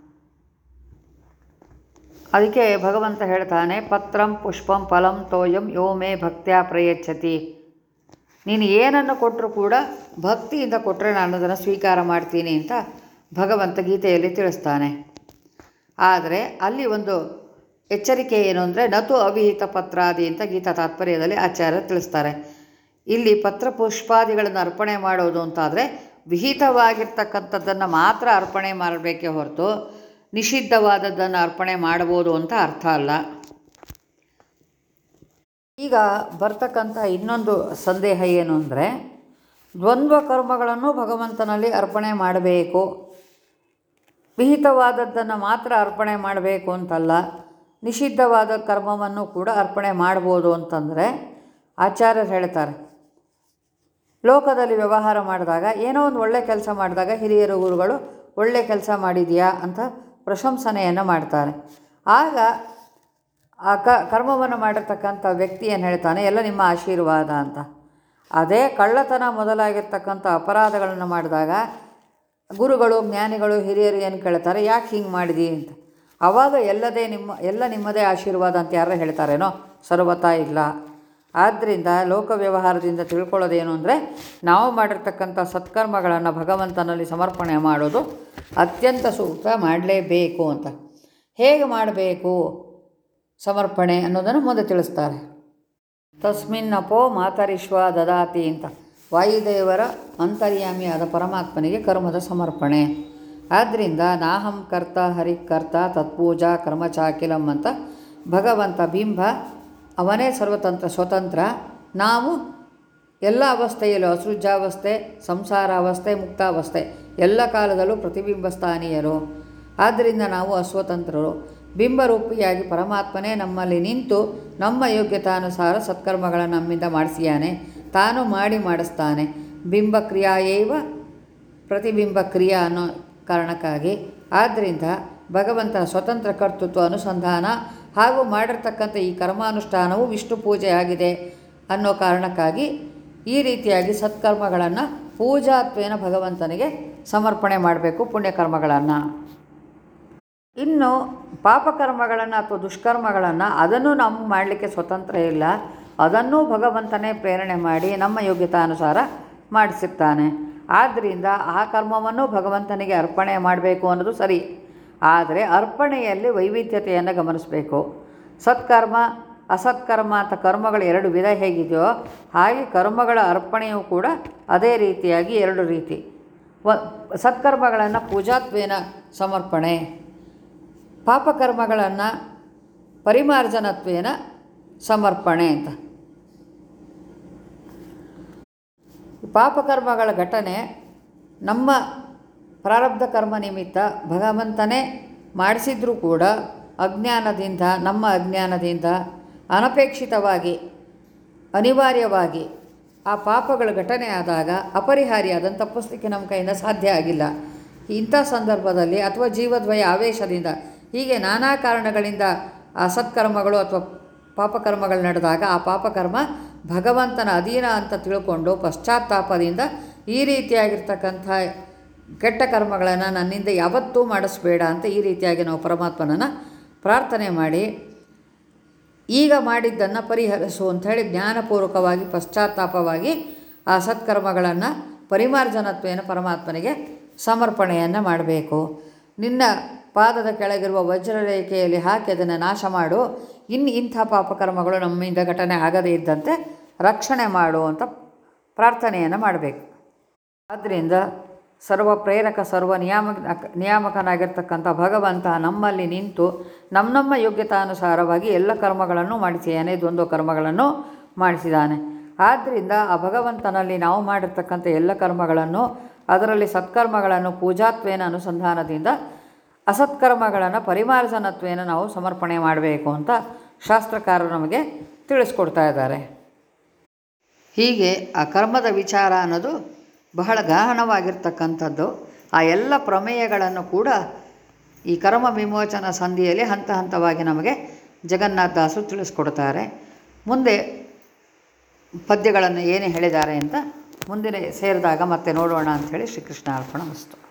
ಅದಕ್ಕೆ ಭಗವಂತ ಹೇಳ್ತಾನೆ ಪತ್ರಂ ಪುಷ್ಪಂ ಫಲಂ ತೋಯಂ ಯೋ ಮೇ ಭಕ್ತ್ಯಾ ಪ್ರಯಚ್ಛತಿ ನೀನು ಏನನ್ನು ಕೊಟ್ಟರೂ ಕೂಡ ಭಕ್ತಿಯಿಂದ ಕೊಟ್ಟರೆ ನಾನು ಅದನ್ನು ಸ್ವೀಕಾರ ಮಾಡ್ತೀನಿ ಅಂತ ಭಗವಂತ ಗೀತೆಯಲ್ಲಿ ತಿಳಿಸ್ತಾನೆ ಆದರೆ ಅಲ್ಲಿ ಒಂದು ಎಚ್ಚರಿಕೆ ಏನು ಅಂದರೆ ನತು ಅವಿಹಿತ ಪತ್ರಾದಿ ಅಂತ ಗೀತಾ ತಾತ್ಪರ್ಯದಲ್ಲಿ ಆಚಾರ್ಯ ತಿಳಿಸ್ತಾರೆ ಇಲ್ಲಿ ಪತ್ರ ಪುಷ್ಪಾದಿಗಳನ್ನು ಅರ್ಪಣೆ ಮಾಡೋದು ಅಂತಾದರೆ ವಿಹಿತವಾಗಿರ್ತಕ್ಕಂಥದ್ದನ್ನು ಮಾತ್ರ ಅರ್ಪಣೆ ಮಾಡಬೇಕೇ ಹೊರತು ನಿಷಿದ್ಧವಾದದ್ದನ್ನು ಅರ್ಪಣೆ ಮಾಡ್ಬೋದು ಅಂತ ಅರ್ಥ ಅಲ್ಲ ಈಗ ಬರ್ತಕ್ಕಂಥ ಇನ್ನೊಂದು ಸಂದೇಹ ಏನು ಅಂದರೆ ದ್ವಂದ್ವ ಕರ್ಮಗಳನ್ನು ಭಗವಂತನಲ್ಲಿ ಅರ್ಪಣೆ ಮಾಡಬೇಕು ವಿಹಿತವಾದದ್ದನ್ನು ಮಾತ್ರ ಅರ್ಪಣೆ ಮಾಡಬೇಕು ಅಂತಲ್ಲ ನಿಷಿದ್ಧವಾದ ಕರ್ಮವನ್ನು ಕೂಡ ಅರ್ಪಣೆ ಮಾಡ್ಬೋದು ಅಂತಂದರೆ ಆಚಾರ್ಯರು ಹೇಳ್ತಾರೆ ಲೋಕದಲ್ಲಿ ವ್ಯವಹಾರ ಮಾಡಿದಾಗ ಏನೋ ಒಂದು ಒಳ್ಳೆ ಕೆಲಸ ಮಾಡಿದಾಗ ಹಿರಿಯರು ಗುರುಗಳು ಒಳ್ಳೆ ಕೆಲಸ ಮಾಡಿದೆಯಾ ಅಂತ ಪ್ರಶಂಸನೆಯನ್ನು ಮಾಡ್ತಾರೆ ಆಗ ಆ ಕ ಕರ್ಮವನ್ನು ಮಾಡಿರ್ತಕ್ಕಂಥ ವ್ಯಕ್ತಿ ಏನು ಹೇಳ್ತಾನೆ ಎಲ್ಲ ನಿಮ್ಮ ಆಶೀರ್ವಾದ ಅಂತ ಅದೇ ಕಳ್ಳತನ ಮೊದಲಾಗಿರ್ತಕ್ಕಂಥ ಅಪರಾಧಗಳನ್ನು ಮಾಡಿದಾಗ ಗುರುಗಳು ಜ್ಞಾನಿಗಳು ಹಿರಿಯರು ಏನು ಕೇಳ್ತಾರೆ ಯಾಕೆ ಹಿಂಗೆ ಮಾಡಿದಿ ಅಂತ ಆವಾಗ ಎಲ್ಲದೇ ನಿಮ್ಮ ಎಲ್ಲ ನಿಮ್ಮದೇ ಆಶೀರ್ವಾದ ಅಂತ ಯಾರು ಹೇಳ್ತಾರೇನೋ ಸರ್ವತಾ ಇಲ್ಲ ಆದ್ದರಿಂದ ಲೋಕ ವ್ಯವಹಾರದಿಂದ ತಿಳ್ಕೊಳ್ಳೋದೇನು ಅಂದರೆ ನಾವು ಮಾಡಿರ್ತಕ್ಕಂಥ ಸತ್ಕರ್ಮಗಳನ್ನು ಭಗವಂತನಲ್ಲಿ ಸಮರ್ಪಣೆ ಮಾಡೋದು ಅತ್ಯಂತ ಸೂಕ್ತ ಮಾಡಲೇಬೇಕು ಅಂತ ಹೇಗೆ ಮಾಡಬೇಕು ಸಮರ್ಪಣೆ ಅನ್ನೋದನ್ನು ಮುಂದೆ ತಿಳಿಸ್ತಾರೆ ತಸ್ಮಿನ್ನಪೋ ಮಾತರಿಶ್ವ ದದಾತಿ ಅಂತ ವಾಯುದೇವರ ಅಂತರ್ಯಾಮಿಯಾದ ಪರಮಾತ್ಮನಿಗೆ ಕರ್ಮದ ಸಮರ್ಪಣೆ ಆದ್ದರಿಂದ ನಾಹಂ ಕರ್ತ ಹರಿಕರ್ತ ತತ್ಪೂಜಾ ಕರ್ಮಚಾಕಿಲಂ ಅಂತ ಭಗವಂತ ಬಿಂಬ ಅವನೇ ಸರ್ವತಂತ್ರ ಸ್ವತಂತ್ರ ನಾವು ಎಲ್ಲ ಅವಸ್ಥೆಯಲ್ಲೂ ಅಸೃಜಾವಸ್ಥೆ ಸಂಸಾರಾವಸ್ಥೆ ಮುಕ್ತಾವಸ್ಥೆ ಎಲ್ಲ ಕಾಲದಲ್ಲೂ ಪ್ರತಿಬಿಂಬ ಸ್ಥಾನೀಯರು ಆದ್ದರಿಂದ ನಾವು ಅಸ್ವತಂತ್ರರು ಬಿಂಬರೂಪಿಯಾಗಿ ಪರಮಾತ್ಮನೇ ನಮ್ಮಲ್ಲಿ ನಿಂತು ನಮ್ಮ ಯೋಗ್ಯತಾನುಸಾರ ಸತ್ಕರ್ಮಗಳನ್ನು ನಮ್ಮಿಂದ ಮಾಡಿಸಿಯಾನೆ ತಾನು ಮಾಡಿ ಮಾಡಿಸ್ತಾನೆ ಬಿಂಬ ಕ್ರಿಯಾಯೇವ ಪ್ರತಿಬಿಂಬ ಕ್ರಿಯಾ ಅನ್ನೋ ಕಾರಣಕ್ಕಾಗಿ ಆದ್ದರಿಂದ ಭಗವಂತನ ಸ್ವತಂತ್ರ ಕರ್ತೃತ್ವ ಅನುಸಂಧಾನ ಹಾಗೂ ಮಾಡಿರ್ತಕ್ಕಂಥ ಈ ಕರ್ಮಾನುಷ್ಠಾನವು ವಿಷ್ಣು ಪೂಜೆ ಆಗಿದೆ ಅನ್ನೋ ಕಾರಣಕ್ಕಾಗಿ ಈ ರೀತಿಯಾಗಿ ಸತ್ಕರ್ಮಗಳನ್ನು ಪೂಜಾತ್ವೇನ ಭಗವಂತನಿಗೆ ಸಮರ್ಪಣೆ ಮಾಡಬೇಕು ಪುಣ್ಯಕರ್ಮಗಳನ್ನು ಇನ್ನು ಪಾಪಕರ್ಮಗಳನ್ನು ಅಥವಾ ದುಷ್ಕರ್ಮಗಳನ್ನು ಅದನ್ನು ನಮ್ಗೆ ಮಾಡಲಿಕ್ಕೆ ಸ್ವತಂತ್ರ ಇಲ್ಲ ಅದನ್ನೂ ಭಗವಂತನೇ ಪ್ರೇರಣೆ ಮಾಡಿ ನಮ್ಮ ಯೋಗ್ಯತಾನುಸಾರ ಮಾಡಿಸಿರ್ತಾನೆ ಆದ್ದರಿಂದ ಆ ಕರ್ಮವನ್ನು ಭಗವಂತನಿಗೆ ಅರ್ಪಣೆ ಮಾಡಬೇಕು ಅನ್ನೋದು ಸರಿ ಆದರೆ ಅರ್ಪಣೆಯಲ್ಲಿ ವೈವಿಧ್ಯತೆಯನ್ನು ಗಮನಿಸಬೇಕು ಸತ್ಕರ್ಮ ಅಸತ್ಕರ್ಮ ಅಂತ ಕರ್ಮಗಳು ಎರಡು ವಿಧ ಹೇಗಿದೆಯೋ ಹಾಗೆ ಕರ್ಮಗಳ ಅರ್ಪಣೆಯೂ ಕೂಡ ಅದೇ ರೀತಿಯಾಗಿ ಎರಡು ರೀತಿ ವ ಸತ್ಕರ್ಮಗಳನ್ನು ಪೂಜಾತ್ವೇನ ಸಮರ್ಪಣೆ ಪಾಪಕರ್ಮಗಳನ್ನು ಪರಿಮಾರ್ಜನತ್ವೇನ ಸಮರ್ಪಣೆ ಅಂತ ಪಾಪಕರ್ಮಗಳ ಘಟನೆ ನಮ್ಮ ಪ್ರಾರಬ್ಧ ಕರ್ಮ ನಿಮಿತ್ತ ಭಗವಂತನೇ ಮಾಡಿಸಿದ್ರೂ ಕೂಡ ಅಜ್ಞಾನದಿಂದ ನಮ್ಮ ಅಜ್ಞಾನದಿಂದ ಅನಪೇಕ್ಷಿತವಾಗಿ ಅನಿವಾರ್ಯವಾಗಿ ಆ ಪಾಪಗಳ ಘಟನೆ ಆದಾಗ ಅಪರಿಹಾರ್ಯ ಅದನ್ನು ತಪ್ಪಿಸ್ಲಿಕ್ಕೆ ನಮ್ಮ ಕೈಯಿಂದ ಸಾಧ್ಯ ಆಗಿಲ್ಲ ಇಂಥ ಸಂದರ್ಭದಲ್ಲಿ ಅಥವಾ ಜೀವದ್ವಯ ಆವೇಶದಿಂದ ಹೀಗೆ ನಾನಾ ಕಾರಣಗಳಿಂದ ಆ ಸತ್ಕರ್ಮಗಳು ಅಥವಾ ಪಾಪಕರ್ಮಗಳು ನಡೆದಾಗ ಆ ಪಾಪಕರ್ಮ ಭಗವಂತನ ಅಧೀನ ಅಂತ ತಿಳ್ಕೊಂಡು ಪಶ್ಚಾತ್ತಾಪದಿಂದ ಈ ರೀತಿಯಾಗಿರ್ತಕ್ಕಂಥ ಕೆಟ್ಟ ಕರ್ಮಗಳನ್ನು ನನ್ನಿಂದ ಯಾವತ್ತೂ ಮಾಡಿಸ್ಬೇಡ ಅಂತ ಈ ರೀತಿಯಾಗಿ ನಾವು ಪರಮಾತ್ಮನನ್ನು ಪ್ರಾರ್ಥನೆ ಮಾಡಿ ಈಗ ಮಾಡಿದ್ದನ್ನು ಪರಿಹರಿಸು ಅಂಥೇಳಿ ಜ್ಞಾನಪೂರ್ವಕವಾಗಿ ಪಶ್ಚಾತ್ತಾಪವಾಗಿ ಆ ಸತ್ಕರ್ಮಗಳನ್ನು ಪರಿಮಾರ್ಜನತ್ವೇನ ಪರಮಾತ್ಮನಿಗೆ ಸಮರ್ಪಣೆಯನ್ನು ಮಾಡಬೇಕು ನಿನ್ನ ಪಾದದ ಕೆಳಗಿರುವ ವಜ್ರರೇಖೆಯಲ್ಲಿ ಹಾಕಿ ಅದನ್ನು ನಾಶ ಮಾಡು ಇನ್ನು ಇಂಥ ಪಾಪಕರ್ಮಗಳು ನಮ್ಮಿಂದ ಘಟನೆ ಆಗದೇ ಇದ್ದಂತೆ ರಕ್ಷಣೆ ಮಾಡು ಅಂತ ಪ್ರಾರ್ಥನೆಯನ್ನು ಮಾಡಬೇಕು ಆದ್ದರಿಂದ ಸರ್ವ ಪ್ರೇರಕ ಸರ್ವ ನಿಯಾಮಕ ನಿಯಾಮಕನಾಗಿರ್ತಕ್ಕಂಥ ಭಗವಂತ ನಮ್ಮಲ್ಲಿ ನಿಂತು ನಮ್ಮ ನಮ್ಮ ಯೋಗ್ಯತಾನುಸಾರವಾಗಿ ಎಲ್ಲ ಕರ್ಮಗಳನ್ನು ಮಾಡಿಸಿದ್ದಾನೆ ದ್ವಂದ್ವ ಕರ್ಮಗಳನ್ನು ಮಾಡಿಸಿದ್ದಾನೆ ಆದ್ದರಿಂದ ಆ ಭಗವಂತನಲ್ಲಿ ನಾವು ಮಾಡಿರ್ತಕ್ಕಂಥ ಎಲ್ಲ ಕರ್ಮಗಳನ್ನು ಅದರಲ್ಲಿ ಸತ್ಕರ್ಮಗಳನ್ನು ಪೂಜಾತ್ವೇನ ಅನುಸಂಧಾನದಿಂದ ಅಸತ್ಕರ್ಮಗಳನ್ನು ಪರಿಮಾರ್ಜನತ್ವೇನ ನಾವು ಸಮರ್ಪಣೆ ಮಾಡಬೇಕು ಅಂತ ಶಾಸ್ತ್ರಕಾರರು ನಮಗೆ ತಿಳಿಸ್ಕೊಡ್ತಾ ಇದ್ದಾರೆ ಹೀಗೆ ಆ ಕರ್ಮದ ವಿಚಾರ ಅನ್ನೋದು ಬಹಳ ಗಹನವಾಗಿರ್ತಕ್ಕಂಥದ್ದು ಆ ಎಲ್ಲ ಪ್ರಮೇಯಗಳನ್ನು ಕೂಡ ಈ ಕರ್ಮ ವಿಮೋಚನ ಸಂಧಿಯಲ್ಲಿ ಹಂತ ಹಂತವಾಗಿ ನಮಗೆ ಜಗನ್ನಾಥದಾಸರು ತಿಳಿಸ್ಕೊಡ್ತಾರೆ ಮುಂದೆ ಪದ್ಯಗಳನ್ನು ಏನೇ ಹೇಳಿದ್ದಾರೆ ಅಂತ ಮುಂದಿನ ಸೇರಿದಾಗ ಮತ್ತೆ ನೋಡೋಣ ಅಂಥೇಳಿ ಶ್ರೀಕೃಷ್ಣ ಅರ್ಪಣ ವಸ್ತು